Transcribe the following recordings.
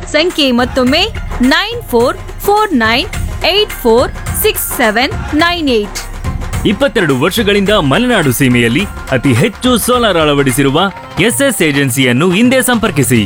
ಸಂಖ್ಯೆ ಮತ್ತೊಮ್ಮೆ nine four four nine eight four six seven nine eight ಇಪ್ಪತ್ತೆರಡು ವರ್ಷಗಳಿಂದ ಮಲೆನಾಡು ಸೀಮೆಯಲ್ಲಿ ಅತಿ ಹೆಚ್ಚು ಸೋಲಾರ್ ಅಳವಡಿಸಿರುವ ಎಸ್ಎಸ್ ಏಜೆನ್ಸಿಯನ್ನು ಹಿಂದೆ ಸಂಪರ್ಕಿಸಿ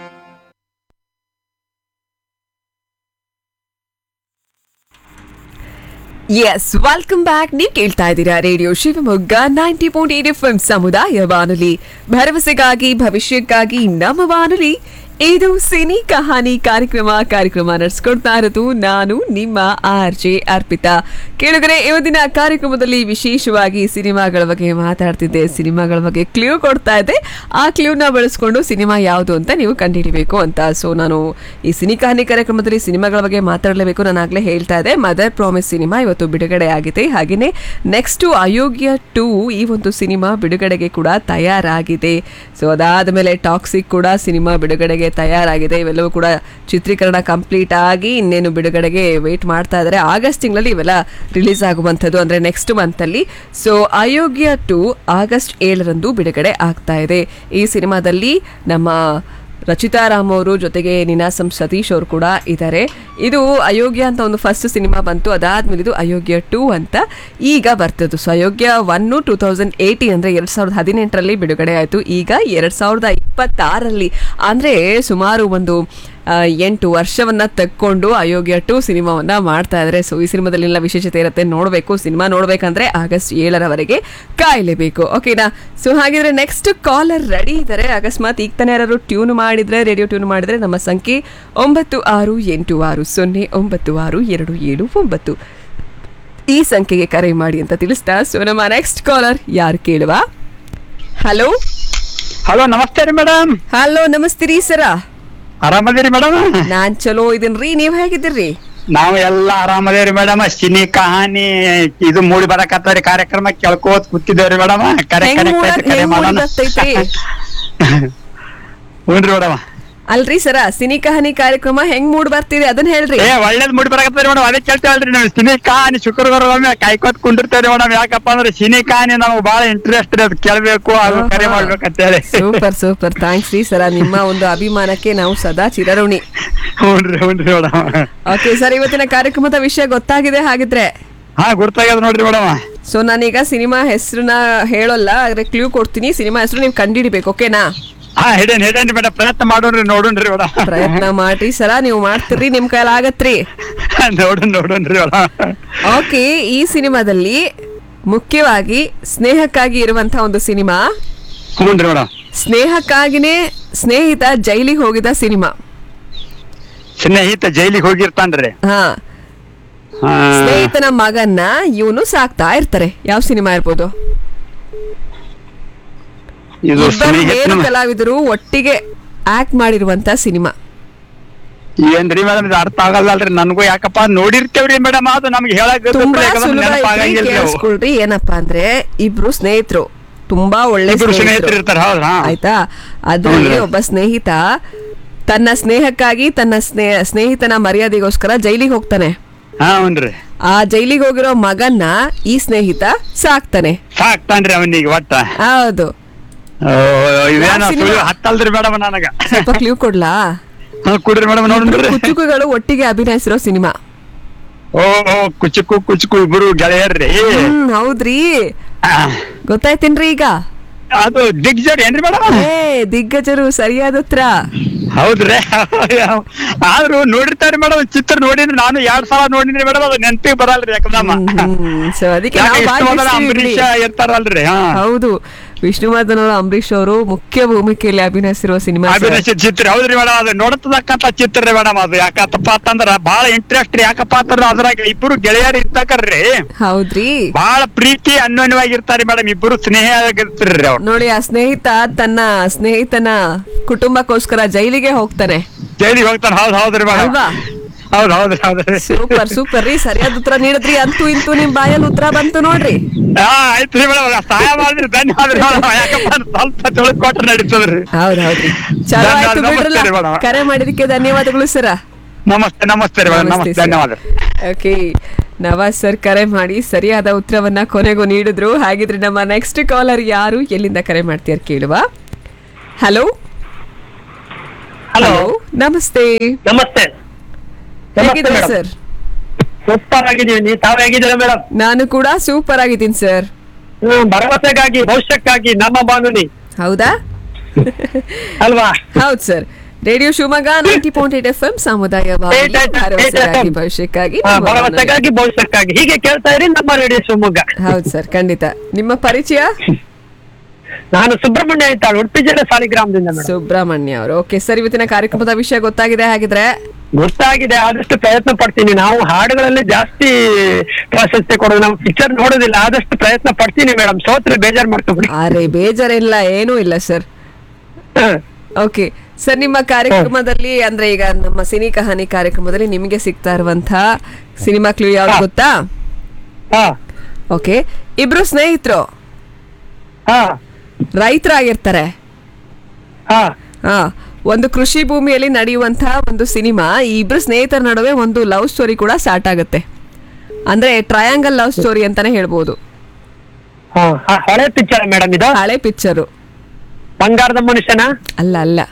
ಎಸ್ ವೆಲ್ಕಮ್ ಬ್ಯಾಕ್ ನೀವು ಕೇಳ್ತಾ ಇದ್ದೀರಾ radio Shivamogga ninety point eight F ಸಮುದಾಯ ಬಾನುಲಿ ಭರವಸೆಗಾಗಿ ಭವಿಷ್ಯಕ್ಕಾಗಿ ನಮ್ಮ ಬಾನುಲಿ ಇದು ಸಿನಿ ಕಹಾನಿ ಕಾರ್ಯಕ್ರಮ ಕಾರ್ಯಕ್ರಮ ನಡೆಸ್ಕೊಡ್ತಾ ಇರೋದು ನಾನು ನಿಮ್ಮ ಆರ್ ಜೆ ಅರ್ಪಿತಾ ಕೇಳಿದ್ರೆ ಇವತ್ತಿನ ಕಾರ್ಯಕ್ರಮದಲ್ಲಿ ವಿಶೇಷವಾಗಿ ಸಿನಿಮಾಗಳ ಬಗ್ಗೆ ಮಾತಾಡ್ತಿದ್ದೆ ಸಿನಿಮಾಗಳ ಬಗ್ಗೆ ಕ್ಲೂ ಕೊಡ್ತಾ ಇದ್ದೆ ಆ ಕ್ಲೂನ ಬಳಸ್ಕೊಂಡು ಸಿನಿಮಾ ಯಾವುದು ಅಂತ ನೀವು ಕಂಡುಹಿಡಿಬೇಕು ಅಂತ ಸೊ ನಾನು ಈ ಸಿನಿ ಕಹಾನಿ ಕಾರ್ಯಕ್ರಮದಲ್ಲಿ ಸಿನಿಮಾಗಳ ಬಗ್ಗೆ ಮಾತಾಡಲೇಬೇಕು ನಾನು ಆಗಲೇ ಹೇಳ್ತಾ ಇದ್ದೆ ಮದರ್ ಪ್ರಾಮಿಸ್ ಸಿನಿಮಾ ಇವತ್ತು ಬಿಡುಗಡೆ ಆಗಿದೆ ಹಾಗೆಯೇ ನೆಕ್ಸ್ಟ್ ಅಯೋಗ್ಯ ಟೂ ಈ ಒಂದು ಸಿನಿಮಾ ಬಿಡುಗಡೆಗೆ ಕೂಡ ತಯಾರಾಗಿದೆ ಸೊ ಅದಾದ ಮೇಲೆ ಟಾಕ್ಸಿಕ್ ಕೂಡ ಸಿನಿಮಾ ಬಿಡುಗಡೆಗೆ ತಯಾರಾಗಿದೆ ಇವೆಲ್ಲವೂ ಕೂಡ ಚಿತ್ರೀಕರಣ ಕಂಪ್ಲೀಟ್ ಆಗಿ ಇನ್ನೇನು ಬಿಡುಗಡೆಗೆ ವೇಟ್ ಮಾಡ್ತಾ ಇದ್ದಾರೆ ಆಗಸ್ಟ್ ತಿಂಗಳಲ್ಲಿ ಇವೆಲ್ಲ ರಿಲೀಸ್ ಆಗುವಂಥದ್ದು ಅಂದರೆ ನೆಕ್ಸ್ಟ್ ಮಂತಲ್ಲಿ ಸೊ ಅಯೋಗ್ಯ ಟು ಆಗಸ್ಟ್ ಏಳರಂದು ಬಿಡುಗಡೆ ಆಗ್ತಾ ಇದೆ ಈ ಸಿನಿಮಾದಲ್ಲಿ ನಮ್ಮ ರಚಿತಾ ರಾಮ್ ಅವರು ಜೊತೆಗೆ ನಿನಾಸಂ ಸತೀಶ್ ಅವರು ಕೂಡ ಇದ್ದಾರೆ ಇದು ಅಯೋಗ್ಯ ಅಂತ ಒಂದು ಫಸ್ಟ್ ಸಿನಿಮಾ ಬಂತು ಅದಾದ್ಮೇಲೆ ಇದು ಅಯೋಗ್ಯ ಟೂ ಅಂತ ಈಗ ಬರ್ತದ್ದು so Ayogya one two thousand eighty ಅಂದರೆ ಎರಡು ಸಾವಿರದ ಹದಿನೆಂಟರಲ್ಲಿ ಬಿಡುಗಡೆ ಆಯಿತು ಈಗ ಎರಡು ಸಾವಿರದ ಇಪ್ಪತ್ತಾರರಲ್ಲಿ ಅಂದರೆ ಸುಮಾರು ಒಂದು ಆ, ಎಂಟು ವರ್ಷವನ್ನ ತೆಕ್ಕೊಂಡು ಅಯೋಗ್ಯ ಟು ಸಿನಿಮಾವನ್ನ ಮಾಡ್ತಾ ಇದ್ದಾರೆ ಸೊ ಈ ಸಿನಿಮಾದಲ್ಲಿಲ್ಲ ವಿಶೇಷತೆ ಇರುತ್ತೆ ನೋಡಬೇಕು ಸಿನಿಮಾ ನೋಡ್ಬೇಕಂದ್ರೆ ಆಗಸ್ಟ್ ಏಳರವರೆಗೆ ಕಾಯಲೇಬೇಕು ಓಕೆನಾ ಸೊ ಹಾಗಿದ್ರೆ ನೆಕ್ಸ್ಟ್ ಕಾಲರ್ ರೆಡಿ ಇದ್ದಾರೆ ಅಕಸ್ಮಾತ್ ಈಗ ತಾನೇ ಯಾರು ಟ್ಯೂನ್ ಮಾಡಿದ್ರೆ ರೇಡಿಯೋ ಟ್ಯೂನ್ ಮಾಡಿದ್ರೆ ನಮ್ಮ ಸಂಖ್ಯೆ ಒಂಬತ್ತು ಆರು ಎಂಟು ಆರು ಸೊನ್ನೆ ಒಂಬತ್ತು ಆರು ಎರಡು ಏಳು ಒಂಬತ್ತು ಈ ಸಂಖ್ಯೆಗೆ ಕರೆ ಮಾಡಿ ಅಂತ ತಿಳಿಸ್ತಾ ಸೊ ನಮ್ಮ ನೆಕ್ಸ್ಟ್ ಕಾಲರ್ ಯಾರು ಕೇಳುವ ಹಲೋ ಹಲೋ ನಮಸ್ತೆ ರೀ ಮೇಡಮ್ ಹಲೋ ನಮಸ್ತೆ ರೀ ಸರ ಆರಾಮದಿರಿ ಮೇಡಮ್ ನಾನ್ ಚಲೋ ಇದೀನ್ರಿ ನೀವ್ ಹೇಗಿದ್ದೀರಿ ನಾವು ಎಲ್ಲ ಆರಾಮದೇವ್ರಿ ಮೇಡಮ್ ಸಿನಿ ಕಹಾನಿ ಇದು ಮೂಡಿ ಬರಕತ್ತವ್ರಿ ಕಾರ್ಯಕ್ರಮ ಕೇಳ್ಕೋತ್ ಕೂತಿದ್ದೇವ್ರಿ ಮೇಡಮ್ ಕರೆ ಹೆಂಗ್ ಕರೆ ಮೂಡ- ಕರೆ ಹೆಂಗ್ ಮಾಡೋಣ ಮೂಡತ್ತೈತ್ರಿ? ಹ್ಞೂನ್ರಿ ಮೇಡಮ್ ಅಲ್ರಿ ಸರ ಸಿನಿ ಕಹಾನಿ ಕಾರ್ಯಕ್ರಮ ಹೆಂಗ್ ಮೂಡ್ ಬರ್ತಿದೆ ಅದನ್ನ ಹೇಳ್ರಿ ಏ ಒಳ್ಳೇದ್ ಮೂಡಿ ಬರಕತ್ತವ್ರಿ ಮೇಡಮ್ ಅದೇ ಕೇಳ್ತೇವಲ್ರಿ ನಾವು ಸಿನಿ ಕಹಾನಿ ಶುಕ್ರವಾರ ಒಮ್ಮೆ ಕಾಯ್ಕೋತ್ ಕುಂಡಿರ್ತೇವ್ರಿ ಮೇಡಮ್ ಯಾಕಪ್ಪ ಅಂದ್ರೆ ಸಿನಿ ಕಹಾನಿ ನಮ್ಗೆ ಬಹಳ ಇಂಟ್ರೆಸ್ಟ್ ರೀ ಅದು ಕೇಳ್ಬೇಕು ಅದು ಕರೆ ಮಾಡ್ಬೇಕಂತ ಹೇಳಿ ಸೂಪರ್ ಸೂಪರ್ ಥ್ಯಾಂಕ್ಸ್ ರೀ ಸರ ನಿಮ್ಮ ಒಂದು ಅಭಿಮಾನಕ್ಕೆ ನಾವು ಸದಾ ಚಿರಋಣಿ ಹ್ಞೂನ್ರಿ ಹ್ಞೂನ್ರಿ ಮೇಡಮ್ ಓಕೆ ಸರ್ ಇವತ್ತಿನ ಕಾರ್ಯಕ್ರಮದ ವಿಷಯ ಗೊತ್ತಾಗಿದೆ ಹಾಗಿದ್ರೆ ಹಾ ಗುರ್ತಾಗ್ಯದ ನೋಡ್ರಿ ಮೇಡಮ್ ಸೊ ನಾನೀಗ ಸಿನಿಮಾ ಹೆಸರನ್ನ ಹೇಳೋಲ್ಲ ಆದ್ರೆ ಕ್ಲೂ ಕೊಡ್ತೀನಿ ಸಿನಿಮಾ ಹೆಸರು ನೀವು ಕಂಡಿಡಿಬೇಕು ಓಕೆನಾ ಹಾ ಹಿಡೇನ್ ಹಿಡೇನ್ರಿ ಮೇಡಮ್ ಪ್ರಯತ್ನ ಮಾಡೋಣ್ರಿ ನೋಡೋಣ್ರಿ ಮೇಡಮ್ ಪ್ರಯತ್ನ ಮಾಡ್ರಿ ಸರ ನೀವು ಮಾಡ್ತೀರಿ ನಿಮ್ ಕೈಲಿ ಆಗತ್ರಿ ನೋಡೋಣ ನೋಡೋಣ್ರಿ ಮೇಡಮ್ ಓಕೆ ಈ ಸಿನಿಮಾದಲ್ಲಿ ಮುಖ್ಯವಾಗಿ ಸ್ನೇಹಕ್ಕಾಗಿ ಇರುವಂತಹ ಒಂದು ಸಿನಿಮಾ ಹ್ಞೂನ್ರಿ ಮೇಡಮ್ ಸ್ನೇಹಕ್ಕಾಗಿನೇ ಸ್ನೇಹಿತ ಜೈಲಿಗೆ ಹೋಗಿದ ಸಿನಿಮಾ ಸ್ನೇಹಿತ ಜೈಲಿಗೆ ಹೋಗಿರ್ತಾನ್ರಿ ಹಾ ಹಾ. ಸ್ನೇಹಿತನ ಮಗನ್ನ ಇವನು ಸಾಕ್ತಾ ಇರ್ತಾರೆ ಯಾವ ಸಿನಿಮಾ ಇರ್ಬೋದು ಇದು ಇಬ್ಬರು ಸ್ನೇಹಿತನ ಬೇರೆ ಕಲಾವಿದರು ಒಟ್ಟಿಗೆ ಆಕ್ಟ್ ಮಾಡಿರುವಂತ ಸಿನಿಮಾ ಏನ್ರಿ ಮೇಡಮ್ ಇದು ಅರ್ಥ ಆಗಲ್ಲಲ್ರಿ ನನಗೂ ಯಾಕಪ್ಪ ನೋಡಿರ್ತೇವ್ರಿ ಮೇಡಮ್ ಅದು ನಮ್ಗೆ ಹೇಳಕ್ ತುಂಬಾ ಸುಲಭ ಐತ್ರಿ ನೆನಪಾಗಂಗಿಲ್ರಿ ಅವು. ಕೇಳಿಸ್ಕೊಳ್ರಿ ಏನಪ್ಪಾ ಅಂದ್ರೆ ಇಬ್ರು ಸ್ನೇಹಿತರು ತುಂಬಾ ಒಳ್ಳೆ ಇಬ್ರು ಸ್ನೇಹಿತರು ಸ್ನೇಹಿತರು ಇರ್ತಾರ ಹೌದಾ ಆಯ್ತಾ ಅದ್ರಲ್ಲಿ ಹೌದ್ರಿ. ಒಬ್ಬ ಸ್ನೇಹಿತ ತನ್ನ ಸ್ನೇಹಕ್ಕಾಗಿ ತನ್ನ ಸ್ನೇಹ ಸ್ನೇಹಿತನ ಮರ್ಯಾದೆಗೋಸ್ಕರ ಜೈಲಿಗೆ ಹೋಗ್ತಾನೆ ಹಾ ಹ್ಞೂನ್ರಿ ಆ ಜೈಲಿಗೆ ಹೋಗಿರೋ ಮಗನ್ನ ಈ ಸ್ನೇಹಿತ ಸಾಕ್ತಾನೆ ಸಾಕ್ತಾನ್ರಿ ಅವನಿಗೆ ಒಟ್ಟ ಹೌದು ಓ, ಇದೇನ ಯಾವ ಸಿನಿಮಾ? ಸುಳ್ಳು ಹತ್ತಲ್ರಿ ಮೇಡಮ್ ನನಗ ಸ್ವಲ್ಪ ಕ್ಲೂ ಕೊಡ್ಲಾ ಹಾ, ಕೊಡ್ರಿ ಮೇಡಮ್ ನೋಡ್ರಿ ಕುಚುಕುಗಳು ಒಟ್ಟಿಗೆ ಅಭಿನಯಿಸಿರೋ ಸಿನಿಮಾ ಓ ಓ, ಕುಚುಕು ಕುಚುಕು ಇಬ್ರು ಗೆಳೆಯರ್ರಿ ಹ್ಮ್ ಹೌದ್ರಿ ಆ, ಗೊತ್ತಾಯ್ತೇನ್ರಿ ಈಗ ಅದು ದಿಗ್ಜಡ್ ಏನ್ರಿ ಮೇಡಮ್ ಏ ದಿಗ್ಗಜರು ಸರಿಯಾದ ಉತ್ತರ ಹೌದ್ರಿ ಆದ್ರೂ ನೋಡಿರ್ತಾರಿ ಮೇಡಮ್ ಚಿತ್ರ ನೋಡಿದ್ರೆ ನಾನು ಎರಡ್ ಸಲ ನೋಡಿದ್ರಿ ಮೇಡಮ್ ಅದು ನೆನಪಿಗೆ ಬರಲ್ರಿ ಯಾಕಂದಮ್ಮ ಸೊ ಅದಕ್ಕೆ ಯಾಕೆ ನಾವು ಇಷ್ಟು ಮೊದಲ ಭಾವಿಸ್ತೀವಿ ಬಿಡಿ. ಅಂಬರೀಷ ಇರ್ತಾರಲ್ರಿ ಹಾ ಹೌದು ವಿಷ್ಣುವರ್ಧನ್ ಅವರು ಅಂಬರೀಶ್ ಅವರು ಮುಖ್ಯ ಭೂಮಿಕೆಯಲ್ಲಿ ಅಭಿನಯಿಸಿರುವ ಸಿನಿಮಾ ಸರ್. ಅಭಿನಯಿಸಿದ ಚಿತ್ರ ಹೌದ್ರಿ ಮೇಡಮ್ ಅದು ನೋಡತಕ್ಕಂತ ಚಿತ್ರ ರೀ ಮೇಡಮ್ ಅದು ಯಾಕತ್ತಪ್ಪ ಅಂತಂದ್ರ ಬಹಳ ಇಂಟ್ರೆಸ್ಟ್ ರೀ ಯಾಕಪ್ಪ ಅಂತಂದ್ರ ಅದ್ರಾಗ ಇಬ್ರು ಗೆಳೆಯರು ಇರ್ತಕರ್ರಿ ಹೌದ್ರಿ ಬಹಳ ಪ್ರೀತಿ ಅನ್ಯೋನ್ಯವಾಗಿರ್ತಾರೆ ಮೇಡಮ್ ಇಬ್ರು ಸ್ನೇಹ ಆಗಿರ್ತಾರ್ರಿ ಅವ್ರು ನೋಡಿ ಆ ಸ್ನೇಹಿತ ತನ್ನ ಸ್ನೇಹಿತನ ಕುಟುಂಬಕ್ಕೋಸ್ಕರ ಜೈಲಿಗೆ ಹೋಗ್ತಾನೆ ಜೈಲಿಗೆ ಹೋಗ್ತಾನೆ ಹೌದ್ ಹೌದ್ರಿ ಮೇಡಮ್ ಅಲ್ವಾ? ಹೌದ್ ಹೌದ್ರಿ ಹೌದ್ರಿ ಸೂಪರ್ ಸೂಪರ್ ರೀ ಸರಿಯಾದ ಉತ್ತರ ನೀಡಿದ್ರಿ ಅಂತೂ ಇಂತೂ ನಿಮ್ ಬಾಯಲ್ಲಿ ಉತ್ತರ ಬಂತು ನೋಡ್ರಿ ಹಾ ಆಯ್ತ್ರಿ ಮೇಡಮ್ ಸಹಾಯ ಮಾಡಿದ್ರಿ ಧನ್ಯವಾದ ಮೇಡಮ್ ಯಾಕಪ್ಪ ಅಂದ್ರೆ ಸ್ವಲ್ಪ ತಿಳ್ಕೊಟ್ರೆ ನಡೀತದ್ರಿ ಹೌದ್ ಹೌದ್ರಿ ಚಲೋ ಧನ್ಯವಾದ, ಆಯ್ತು ನಮಸ್ತೆ ಬಿಡ್ರಲ್ಲ ರೀ ಮೇಡಮ್. ಕರೆ ಮಾಡಿದಕ್ಕೆ ಧನ್ಯವಾದಗಳು ಸರ ನಮಸ್ತೆ ನಮಸ್ತೆ ರೀ ಮೇಡಮ್ ನಮಸ್ತೆ ಧನ್ಯವಾದ ಓಕೆ ನವಾಜ್ ಸರ್ ಕರೆ ಮಾಡಿ ಸರಿಯಾದ ಉತ್ತರವನ್ನ ಕೊನೆಗೂ ನೀಡಿದ್ರು ಹಾಗಿದ್ರೆ ನಮ್ಮ ನೆಕ್ಸ್ಟ್ ಕಾಲರ್ ಯಾರು ಎಲ್ಲಿಂದ ಕರೆ ಮಾಡ್ತೀರ ಕೇಳುವ ಹಲೋ ಹಲೋ ನಮಸ್ತೆ ನಮಸ್ತೆ ಹೇಗಿದ್ದೀರಾ ಸರ್ ಸೂಪರ್ ಆಗಿದ್ದೀವಿ ನೀವು ತಾವು ಹೇಗಿದ್ದೀರಾ ಮೇಡಮ್ ನಾನು ಕೂಡ ಸೂಪರ್ ಆಗಿದ್ದೀನಿ ಸರ್ ಭರವಸೆಗಾಗಿ ಭವಿಷ್ಯಕ್ಕಾಗಿ ನಮ್ಮ ಬಾನುಲಿ ಹೌದಾ ಅಲ್ವಾ ಹೌದು sir radio Shivamogga ninety point eight F M ಸಮುದಾಯ ಬಾನುಲಿ, Eight FM, ಭರವಸೆಗಾಗಿ eight FM. ಭವಿಷ್ಯಕ್ಕಾಗಿ ಹಾ, ನಮ್ಮ ಬಾನುಲಿ. ಭರವಸೆಗಾಗಿ ಭವಿಷ್ಯಕ್ಕಾಗಿ ಹೀಗೆ ಕೇಳ್ತಾ ಇರಿ ನಮ್ಮ ರೇಡಿಯೋ ಶಿವಮೊಗ್ಗ ಹೌದು ಸರ್ ಖಂಡಿತ ನಿಮ್ಮ ಪರಿಚಯ ನಾನು ಸುಬ್ರಹ್ಮಣ್ಯ ಅಂತ ಉಡುಪಿ ಜಿಲ್ಲೆ ಸಾಲಿಗ್ರಾಮದಿಂದ ಮೇಡಮ್ ಸುಬ್ರಹ್ಮಣ್ಯ ಅವರು ಓಕೆ ಸರ್ ಇವತ್ತಿನ ಕಾರ್ಯಕ್ರಮದ ವಿಷಯ ಗೊತ್ತಾಗಿದೆ ಹಾಗಿದ್ರೆ ಗೊತ್ತಾಗಿದೆ ಆದಷ್ಟು ಪ್ರಯತ್ನ ಪಡ್ತೀನಿ ನಾವು ಹಾಡುಗಳಲ್ಲಿ ಜಾಸ್ತಿ ಪ್ರಾಶಸ್ತ್ಯ ಕೊಡೋದು ನಾವು ಪಿಕ್ಚರ್ ನೋಡೋದಿಲ್ಲ ಆದಷ್ಟು ಪ್ರಯತ್ನ ಪಡ್ತೀನಿ ಮೇಡಮ್ ಸೋತ್ರೆ ಬೇಜಾರ್ ಮಾಡ್ಕೊಬಿಡಿ ಅರೆ ಬೇಜಾರಿಲ್ಲ ಏನೂ ಇಲ್ಲ ಸರ್ ಓಕೆ ಸರ್ ನಿಮ್ಮ ಕಾರ್ಯಕ್ರಮದಲ್ಲಿ ಅಂದ್ರೆ ಈಗ ನಮ್ಮ ಸಿನಿ ಕಹಾನಿ ಕಾರ್ಯಕ್ರಮದಲ್ಲಿ ನಿಮಗೆ ಸಿಗ್ತಾ ಇರುವಂತಹ ಸಿನಿಮಾ ಕ್ಲೂ ಯಾವ್ದು ಹಾ. ಗೊತ್ತಾ ಹಾ ಓಕೆ ಇಬ್ರು ಸ್ನೇಹಿತರು ಹಾ ರೈತರಾಗಿರ್ತಾರೆ ಹಾ ಹಾ ಒಂದು ಕೃಷಿ ಭೂಮಿಯಲ್ಲಿ ನಡೆಯುವಂತಹ ಒಂದು ಸಿನಿಮಾ ಈ ಇಬ್ರು ಸ್ನೇಹಿತರ ನಡುವೆ ಒಂದು ಲವ್ ಸ್ಟೋರಿ ಕೂಡ ಸ್ಟಾರ್ಟ್ ಆಗುತ್ತೆ ಅಂದ್ರೆ ಟ್ರಯಾಂಗಲ್ ಲವ್ ಸ್ಟೋರಿ ಅಂತಾನೆ ಹೇಳ್ಬೋದು ಹಾ ಹಾ, ಹಳೆ ಪಿಕ್ಚರ್ ಮೇಡಮ್ ಇದು ಹಳೆ ಪಿಕ್ಚರು ಬಂಗಾರದ ಮನುಷ್ಯನ ಅಲ್ಲ ಅಲ್ಲ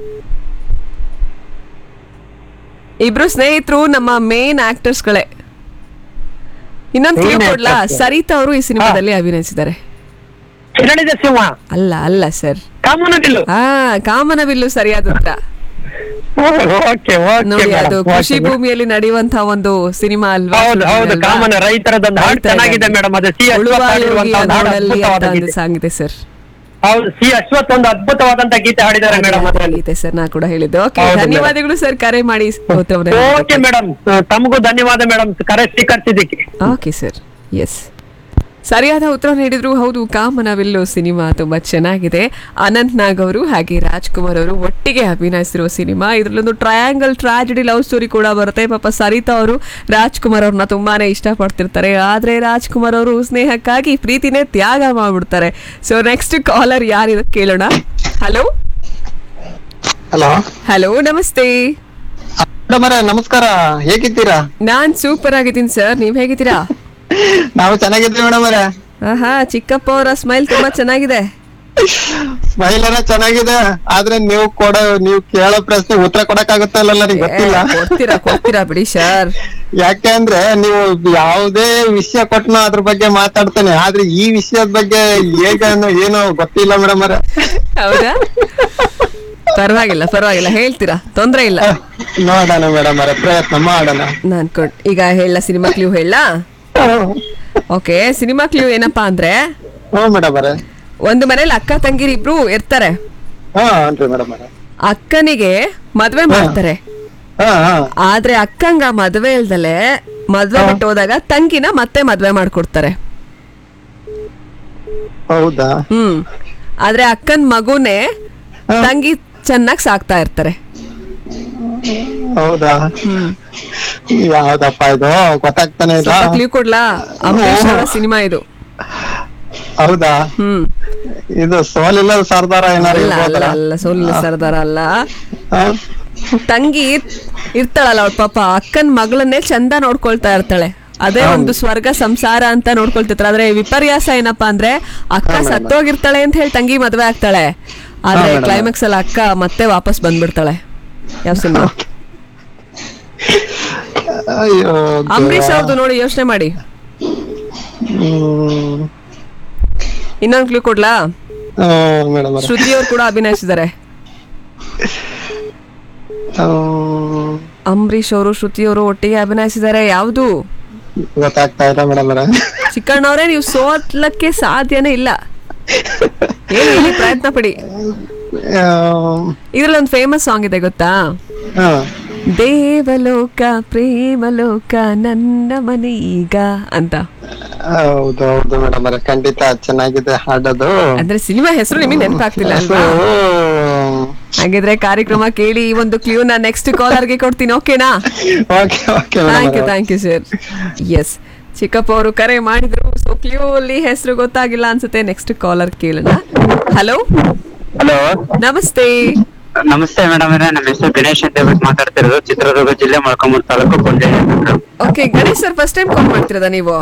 ಇಬ್ರು ಸ್ನೇಹಿತರು ನಮ್ಮ ಮೇನ್ ಆಕ್ಟರ್ಸ್ಗಳೇ ಇನ್ನೊಂದು ಕ್ಲೂ Main ಕೊಡ್ಲಾ actors. ಸರಿತಾ ಅವರು ಈ ಸಿನಿಮಾದಲ್ಲಿ ಅಭಿನಯಿಸಿದ್ದಾರೆ ಕಿರಣಿದ ಸಿಂಹ ಅಲ್ಲ ಅಲ್ಲ ಸರ್ ಕಾಮನದಿಲ್ಲು ಹಾ ಕಾಮನಬಿಲ್ಲು ಸರಿಯಾದ ಉತ್ತರ ಓಕೆ ನೋಡಿ ಓಕೆ ಅದು ಕೃಷಿ ಭೂಮಿಯಲ್ಲಿ ನಡೆಯುವಂತಹ ಒಂದು ಸಿನಿಮಾ ಅಲ್ವಾ ಹೌದು ಹೌದು ಅಲ್ವಾ? ಕಾಮನ ರೈತರದೊಂದು ಹಾಡು ಚೆನ್ನಾಗಿದೆ ಮೇಡಮ್ ಅದು ಸಿ ಉಳುವ ಅಶ್ವಥ್ ಯೋಗಿಯ ಹಾಡಿರುವಂತ ಒಂದು ಹಾಡು ನೋಡಲ್ಲಿ ಅಂತ ಅದ್ಭುತವಾದ ಒಂದು ಗೀತೆ ಸಾಂಗ್ ಇದೆ ಸರ್ ಹೌದು ಸಿ ಅಶ್ವಥ್ ಒಂದು ಅದ್ಭುತವಾದಂತ ಗೀತೆ ಹಾಡಿದ್ದಾರೆ ಮೇಡಮ್ ಅದರಲ್ಲಿ ಗೀತೆ ಸರ್ ನಾ ಕೂಡ ಹೇಳಿದ್ದೆ ಓಕೆ ಹೌದು, madam. ಧನ್ಯವಾದಗಳು ಸರ್ ಕರೆ ಮಾಡಿ ಉತ್ತರವನ್ನ ಓಕೆ ಮೇಡಮ್ ತಮಗೂ ಧನ್ಯವಾದ ಮೇಡಮ್ ಕರೆ ಸ್ವೀಕರಿಸಿದ್ದಕ್ಕೆ ಓಕೆ ಸರ್ ಎಸ್ ಸರಿಯಾದ ಉತ್ತರ ನೀಡಿದ್ರು ಹೌದು ಕಾಮನವಿಲ್ಲು ಸಿನಿಮಾ ತುಂಬಾ ಚೆನ್ನಾಗಿದೆ ಅನಂತ್ ನಾಗ್ ಅವರು ಹಾಗೆ ರಾಜ್ಕುಮಾರ್ ಅವರು ಒಟ್ಟಿಗೆ ಅಭಿನಯಿಸಿರುವ ಸಿನಿಮಾ ಇದರಲ್ಲೊಂದು ಟ್ರಯಾಂಗಲ್ ಟ್ರಾಜಿಡಿ ಲವ್ ಸ್ಟೋರಿ ಕೂಡ ಬರುತ್ತೆ ಪಾಪ ಸರಿತಾ ಅವರು ರಾಜ್ಕುಮಾರ್ ಅವ್ರನ್ನ ತುಂಬಾನೇ ಇಷ್ಟಪಡ್ತಿರ್ತಾರೆ ಆದ್ರೆ ರಾಜ್ಕುಮಾರ್ ಅವರು ಸ್ನೇಹಕ್ಕಾಗಿ ಪ್ರೀತಿನೇ ತ್ಯಾಗ ಮಾಡ್ಬಿಡ್ತಾರೆ ಸೊ ನೆಕ್ಸ್ಟ್ ಕಾಲರ್ ಯಾರಿದ ಕೇಳೋಣ ಹಲೋ ಹಲೋ ಹಲೋ ನಮಸ್ತೆ ಮೇಡಮ್ ನಮಸ್ಕಾರ ಹೇಗಿದ್ದೀರಾ ನಾನ್ ಸೂಪರ್ ಆಗಿದ್ದೀನಿ ಸರ್ ನೀವ್ ಹೇಗಿದ್ದೀರಾ ನಾವು ಚೆನ್ನಾಗಿದ್ದೀವಿ ಮೇಡಮ್ ಅವರೇ ಆಹಾ ಚಿಕ್ಕಪ್ಪ ಅವರ ಸ್ಮೈಲ್ ತುಂಬಾ ಚೆನ್ನಾಗಿದೆ ಸ್ಮೈಲ್ ಏನೋ ಚೆನ್ನಾಗಿದೆ ಆದ್ರೆ ನೀವು ಕೊಡೋ ನೀವು ಕೇಳೋ ಪ್ರಶ್ನೆ ಉತ್ತರ ಕೊಡಕ್ ಆಗುತ್ತಾ ಇಲ್ಲ ನನಗೆ ಗೊತ್ತಿಲ್ಲ ಏ, ಕೊಡ್ತೀರಾ ಕೊಡ್ತೀರಾ ಬಿಡಿ ಸರ್ ಯಾಕೆ ಅಂದ್ರೆ ನೀವು ಯಾವುದೇ ವಿಷಯ ಕೊಟ್ಟನು ಅದ್ರ ಬಗ್ಗೆ ಮಾತಾಡ್ತಾನೆ ಆದ್ರೆ ಈ ವಿಷಯದ ಬಗ್ಗೆ ಹೇಗೆ ಅನ್ನೋ ಏನೋ ಗೊತ್ತಿಲ್ಲ ಮೇಡಮ್ ಅವರೇ ಹೌದಾ ಪರವಾಗಿಲ್ಲ ಪರವಾಗಿಲ್ಲ ಹೇಳ್ತೀರಾ ತೊಂದ್ರೆ ಇಲ್ಲ ನೋಡೋಣ ಮೇಡಮ್ ಅವರೇ ಪ್ರಯತ್ನ ಮಾಡೋಣ ನಾನ್ ಕೊಡ್ ಈಗ ಹೇಳ ಸಿನಿಮಾ ಕ್ಲೂ ಹೇಳ ಓಕೆ ಸಿನಿಮಾ ಕ್ಲೂ ಏನಪ್ಪಾ ಅಂದ್ರೆ ಹ್ಞೂ ಮೇಡಮ್ ಅವರೇ ಒಂದು ಮನೇಲಿ ಅಕ್ಕ ತಂಗಿರಿ ಇಬ್ರು ಇರ್ತಾರೆ ಹಾ ಹನ್ರಿ ಮೇಡಮ್ ಅವರೇ ಅಕ್ಕನಿಗೆ ಮದ್ವೆ ಮಾಡ್ತಾರೆ ಹಾ ಹಾ ಆದ್ರೆ ಅಕ್ಕಂಗ ಮದ್ವೆ ಇಲ್ದಲೆ ಮದ್ವೆ ಬಿಟ್ಟು ಹೋದಾಗ ತಂಗಿನ ಮತ್ತೆ ಮದ್ವೆ ಮಾಡ್ಕೊಡ್ತಾರೆ ಹೌದಾ ಹ್ಮ್ ಆದ್ರೆ ಅಕ್ಕನ್ ಮಗುನೇ ತಂಗಿ ಚೆನ್ನಾಗ್ ಸಾಕ್ತಾ ಇರ್ತಾರೆ ಹೌದಾ ಯಾವ್ದಪ್ಪ ಇದು ಗೊತ್ತಾಗ್ತಾನೆ ಇಲ್ಲ ಸ್ವಲ್ಪ ಕ್ಲೂ ಕೊಡ್ಲಾ ಅಂಬರೀಷ್ ಅವರ ಸಿನಿಮಾ ಇದು ಹೌದಾ ಹ್ಮ್ ಇದು ಸೋಲಿಲ್ಲ ಸರ್ದಾರ ಏನಾರು ಅಲ್ಲ ಅಲ್ಲ ಇರ್ಬೋದಲ್ಲ? ಅಲ್ಲ ಸೋಲಿನ ಸರ್ದಾರ ಅಲ್ಲ ಹಾ? ತಂಗಿ ಇರ್ತಾಳಲ್ಲ ಅವಳ ಪಾಪ ಅಕ್ಕನ್ ಮಗಳನ್ನೇ ಚಂದ ನೋಡ್ಕೊಳ್ತಾ ಇರ್ತಾಳೆ ಅದೇ ಒಂದು ಸ್ವರ್ಗ ಸಂಸಾರ ಅಂತ ನೋಡ್ಕೊಳ್ತಿರ್ತಾರೆ ಆದ್ರೆ ವಿಪರ್ಯಾಸ ಏನಪ್ಪಾ ಅಂದ್ರೆ ಅಕ್ಕ ಸತ್ತೋಗಿರ್ತಾಳೆ ಅಂತ ಹೇಳಿ ತಂಗಿ ಮದ್ವೆ ಆಗ್ತಾಳೆ ಆದ್ರೆ ಹಾ, madam. ಕ್ಲೈಮ್ಯಾಕ್ಸ್ ಅಲ್ಲಿ ಅಕ್ಕ ಮತ್ತೆ ವಾಪಸ್ ಬಂದ್ಬಿಡ್ತಾಳೆ ಯಾವ ಸಿನಿಮಾ ಅಯ್ಯೋ ಅಂಬರೀಷ್ ಅವ್ರದ್ದು ನೋಡಿ ಯೋಚನೆ ಮಾಡಿ ಹ್ಮ್. ಇನ್ನೊಂದು ಕ್ಲೂ ಕೊಡ್ಲಾ ಆ, ಮೇಡಮ್ ಅವ್ರೆ. ಶ್ರುತಿ ಅವ್ರು ಕೂಡ ಅಭಿನಯಿಸಿದ್ದಾರೆ ಆ, ಅಂಬರೀಷ್ ಅವರು ಶ್ರುತಿ ಅವರು ಒಟ್ಟಿಗೆ ಅಭಿನಯಿಸಿದ್ದಾರೆ ಯಾವುದು ಗೊತ್ತಾಗ್ತಾ ಇಲ್ಲ ಮೇಡಮ್ ಅವರೇ ಚಿಕ್ಕಣ್ಣವ್ರೆ ನೀವು ಸೋತ್ಲಕ್ಕೆ ಸಾಧ್ಯನೇ ಇಲ್ಲ ಹೇಳಿ ಹೇಳಿ, ಪ್ರಯತ್ನ ಪಡಿ ಆ, ಇದ್ರಲ್ಲಿ ಒಂದು ಫೇಮಸ್ ಸಾಂಗ್ ಇದೆ ಗೊತ್ತಾ ಆ, ದೇವಲೋಕ ಪ್ರೇಮಲೋಕ ನನ್ನ ಮನೆ ಈಗ ಅಂತ ಹೌದು ಹೌದು ಮೇಡಮ್ ಅವರೇ ಖಂಡಿತ ಚೆನ್ನಾಗಿದೆ ಹಾಡೋದು ಅಂದ್ರೆ ಸಿನಿಮಾ ಹೆಸರು ನಿಮಗೆ ನೆನಪಾಗ್ತಿಲ್ಲ ಅಲ್ವಾ ಹಾಗಿದ್ರೆ ಕಾರ್ಯಕ್ರಮ ಕೇಳಿ ಈ ಒಂದು ಕ್ಲೂ ನಾ ನೆಕ್ಸ್ಟ್ ಕಾಲರ್ಗೆ ಕೊಡ್ತೀನಿ ಓಕೆನಾ okay okay thank you thank you sir yes ಚಿಕ್ಕಪ್ಪ ಅವರು ಕರೆ ಮಾಡಿದ್ರು ಸೊ ಕ್ಲೂ ಅಲ್ಲಿ ಹೆಸರು ಗೊತ್ತಾಗಿಲ್ಲ ಅನ್ಸುತ್ತೆ ನೆಕ್ಸ್ಟ್ ಕಾಲರ್ ಕೇಳೋಣ ಹಲೋ ಹಲೋ ನಮಸ್ತೆ ನಮಸ್ತೆ ಮೇಡಮ್ ನಮ್ಮ ಹೆಸರು ಗಣೇಶ್ ಅಂತ ಹೇಳ್ಬಿಟ್ಟು ಮಾತಾಡ್ತಿರೋದು ಚಿತ್ರದುರ್ಗ ಜಿಲ್ಲೆ ಮೊಳಕಾಮೂರು ತಾಲೂಕು ಕೊಂಡೆ okay Ganesh sir first time call ಮಾಡ್ತಿರೋದಾ ನೀವು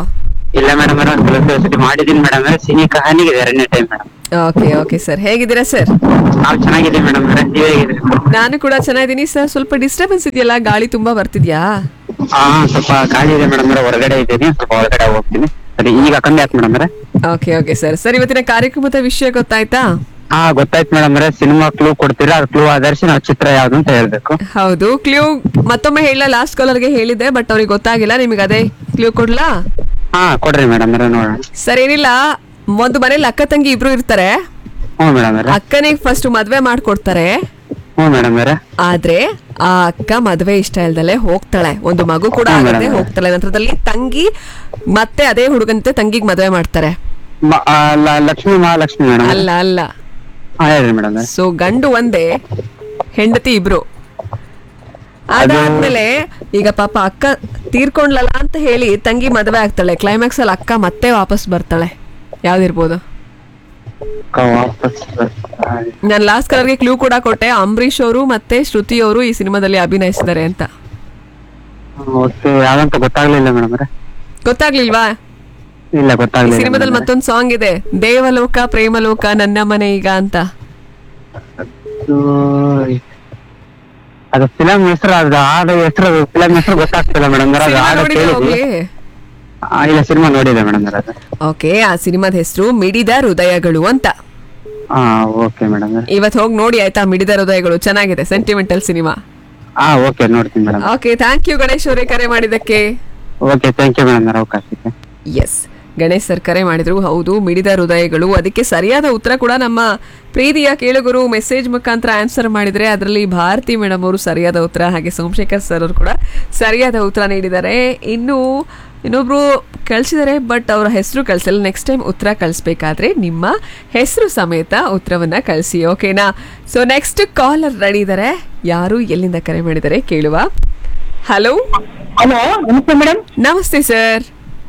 ಇಲ್ಲ ಮೇಡಮ್ ಮೇಡಮ್ ಸತಿ ಮಾಡಿದೀನಿ ಮೇಡಮ್ ಸಿನಿ ಕಹಾನಿಗೆ ಎರಡನೇ time madam okay okay sir ಹೇಗಿದ್ದೀರಾ ಸರ್ ನಾವು ಚೆನ್ನಾಗಿದ್ದೀವಿ ಮೇಡಮ್ ನೀವ್ ಹೇಗಿದ್ರಿ ನಾನು ಕೂಡ ಚೆನ್ನಾಗಿದ್ದೀನಿ ಸರ್ ಸ್ವಲ್ಪ ಡಿಸ್ಟರ್ಬೆನ್ಸ್ ಇದೆಯಲ್ಲ ಗಾಳಿ ತುಂಬಾ ಬರ್ತಿದ್ಯಾ ಹಾ ಸ್ವಲ್ಪ ಗಾಳಿ ಇದೆ ಮೇಡಮ್ ಹೊರಗಡೆ ಇದ್ದೀನಿ ಸ್ವಲ್ಪ ಹೊರಗಡೆ ಹೋಗ್ತೀನಿ ಸರಿ ಈಗ ಕಮ್ಮಿ ಆಯ್ತು madam okay okay sir sir ಇವತ್ತಿನ ಕಾರ್ಯಕ್ರಮದ ವಿಷಯ ಗೊತ್ತಾಯ್ತಾ ಹಾ ಗೊತ್ತಾಯ್ತು ಮೇಡಮ್ ಸಿನಿಮಾ ಕ್ಲೂ ಕೊಡ್ತೀರಾ ಅದು ಕ್ಲೂ ಆಧರಿಸಿ ನಾವು ಚಿತ್ರ ಯಾವ್ದು ಅಂತ ಹೇಳ್ಬೇಕು ಹೌದು ಕ್ಲೂ ಮತ್ತೊಮ್ಮೆ ಹೇಳ ಲಾಸ್ಟ್ ಕಾಲರ್ಗೆ ಹೇಳಿದ್ದೆ ಬಟ್ ಅವ್ರಿಗೆ ಗೊತ್ತಾಗಿಲ್ಲ ನಿಮಗೆ ಅದೇ ಕ್ಲೂ ಕೊಡ್ಲಾ ಹಾ ಕೊಡ್ರಿ ಮೇಡಮ್ ನೋಡೋಣ ಸರ್ ಏನಿಲ್ಲ ಒಂದು ಮನೇಲಿ ಅಕ್ಕ ತಂಗಿ ಇಬ್ರು ಇರ್ತಾರೆ ಹ್ಞೂ ಮೇಡಮ್ ಅಕ್ಕನಿಗೆ ಫಸ್ಟ್ ಮದ್ವೆ ಮಾಡ್ಕೊಡ್ತಾರೆ ಹ್ಞೂ ಮೇಡಮ್ ಆದ್ರೆ ಆ ಅಕ್ಕ ಮದ್ವೆ ಇಷ್ಟ ಇಲ್ದಲೆ ಹೋಗ್ತಾಳೆ ಒಂದು ಮಗು ಕೂಡ ಹಾ, ಆಗದೆ madam. ಹೋಗ್ತಾಳೆ ನಂತರದಲ್ಲಿ ತಂಗಿ ಮತ್ತೆ ಅದೇ ಹುಡುಗಂತೆ ತಂಗಿಗ್ ಮದ್ವೆ ಮಾಡ್ತಾರೆ ಲಕ್ಷ್ಮಿ ಮಹಾಲಕ್ಷ್ಮಿ ಮೇಡಮ್ ಅಲ್ಲ ಅಲ್ಲ ಹಾ ಹೇಳ್ರಿ ಮೇಡಮ್ ಸೊ ಗಂಡು ಒಂದೇ ಹೆಂಡತಿ ಇಬ್ರು ಅದಾದ್ಮೇಲೆ ಈಗ ಪಾಪ ಅಕ್ಕ ತೀರ್ಕೊಂಡ್ಲಲ್ಲ ಅಂತ ಹೇಳಿ ತಂಗಿ ಮದ್ವೆ ಆಗ್ತಾಳೆ ಕ್ಲೈಮ್ಯಾಕ್ಸ್ ಅಲ್ಲಿ ಅಕ್ಕ ಮತ್ತೆ ವಾಪಸ್ ಬರ್ತಾಳೆ ಯಾವ್ದಿರ್ಬೋದು ವಾಪಸ್ ನಾನು ಲಾಸ್ಟ್ ಕಲರ್ಗೆ ಕ್ಲೂ ಕೂಡ ಕೊಟ್ಟೆ ಅಂಬರೀಶ್ ಅವರು ಮತ್ತೆ ಶ್ರುತಿ ಅವರು ಈ ಸಿನಿಮಾದಲ್ಲಿ ಅಭಿನಯಿಸಿದ್ದಾರೆ ಅಂತ ಓಕೆ ಯಾವ್ದಂತ ಗೊತ್ತಾಗ್ಲಿಲ್ಲ ಮೇಡಮ್ ಗೊತ್ತಾಗ್ಲಿಲ್ವಾ ಇಲ್ಲ ಈ ಗೊತ್ತಾಗ್ಲಿಲ್ಲ ಸಿನಿಮಾದಲ್ಲಿ madam. ಮತ್ತೊಂದು ಸಾಂಗ್ ಇದೆ ದೇವಲೋಕ ಪ್ರೇಮಲೋಕ ನನ್ನ ಮನೆ ಈಗ ಅಂತ ಅದು ಅದು ಫಿಲಂ ಹೆಸರು ಅದು ಹಾಡು ಹೆಸರು ಫಿಲಂ ಹೆಸರು ಗೊತ್ತಾಗ್ತಿಲ್ಲ ಮೇಡಮ್ ಅದು ಸಿನಿಮಾ ಹಾಡು ನೋಡಿದ್ರೆ ಕೇಳಿದ್ವಿ ಹೋಗ್ಲಿ ಆ, ಇಲ್ಲ ಸಿನಿಮಾ ನೋಡಿದೆ ಮೇಡಮ್ ಅದು ಓಕೆ ಆ ಸಿನಿಮಾದ ಹೆಸರು ಮಿಡಿದ ಹೃದಯಗಳು ಅಂತ ಹಾ ಓಕೆ ಮೇಡಮ್ ಇವತ್ ಹೋಗಿ ನೋಡಿ ಆಯ್ತಾ ಮಿಡಿದ ಹೃದಯಗಳು ಚೆನ್ನಾಗಿದೆ ಸೆಂಟಿಮೆಂಟಲ್ ಸಿನಿಮಾ ಹಾ ಓಕೆ ನೋಡ್ತೀನಿ madam okay thank you Ganesh ಅವರೇ ಕರೆ ಮಾಡಿದ್ದಕ್ಕೆ ಓಕೆ ಥ್ಯಾಂಕ್ ಯು ಮೇಡಮ್ ಅವಕಾಶಕ್ಕೆ ಎಸ್ ಗಣೇಶ್ ಸರ್ ಕರೆ ಮಾಡಿದ್ರು ಹೌದು ಮಿಡಿದ ಹೃದಯಗಳು ಅದಕ್ಕೆ ಸರಿಯಾದ ಉತ್ತರ ಕೂಡ ನಮ್ಮ ಪ್ರೀತಿಯ ಕೇಳುಗರು ಮೆಸೇಜ್ ಮುಖಾಂತರ ಆನ್ಸರ್ ಮಾಡಿದ್ರೆ ಅದರಲ್ಲಿ ಭಾರತಿ ಮೇಡಮ್ ಅವರು ಸರಿಯಾದ ಉತ್ತರ ಹಾಗೆ ಸೋಮಶೇಖರ್ ಸರ್ ಅವರು ಕೂಡ ಸರಿಯಾದ ಉತ್ತರ ನೀಡಿದ್ದಾರೆ ಇನ್ನು ಇನ್ನೊಬ್ರು ಕಳಿಸಿದ್ದಾರೆ ಬಟ್ ಅವರ ಹೆಸರು ಕಳಿಸಲ್ಲ ನೆಕ್ಸ್ಟ್ ಟೈಮ್ ಉತ್ತರ ಕಳಿಸ್ಬೇಕಾದ್ರೆ ನಿಮ್ಮ ಹೆಸರು ಸಮೇತ ಉತ್ತರವನ್ನ ಕಳಿಸಿ ಓಕೆನಾ ಸೊ ನೆಕ್ಸ್ಟ್ ಕಾಲರ್ ರೆಡಿ ಇದ್ದಾರೆ ಯಾರು ಎಲ್ಲಿಂದ ಕರೆ ಮಾಡಿದ್ದಾರೆ ಕೇಳುವ ಹಲೋ ಹಲೋ ನಮಸ್ತೆ ಮೇಡಮ್ ನಮಸ್ತೆ ಸರ್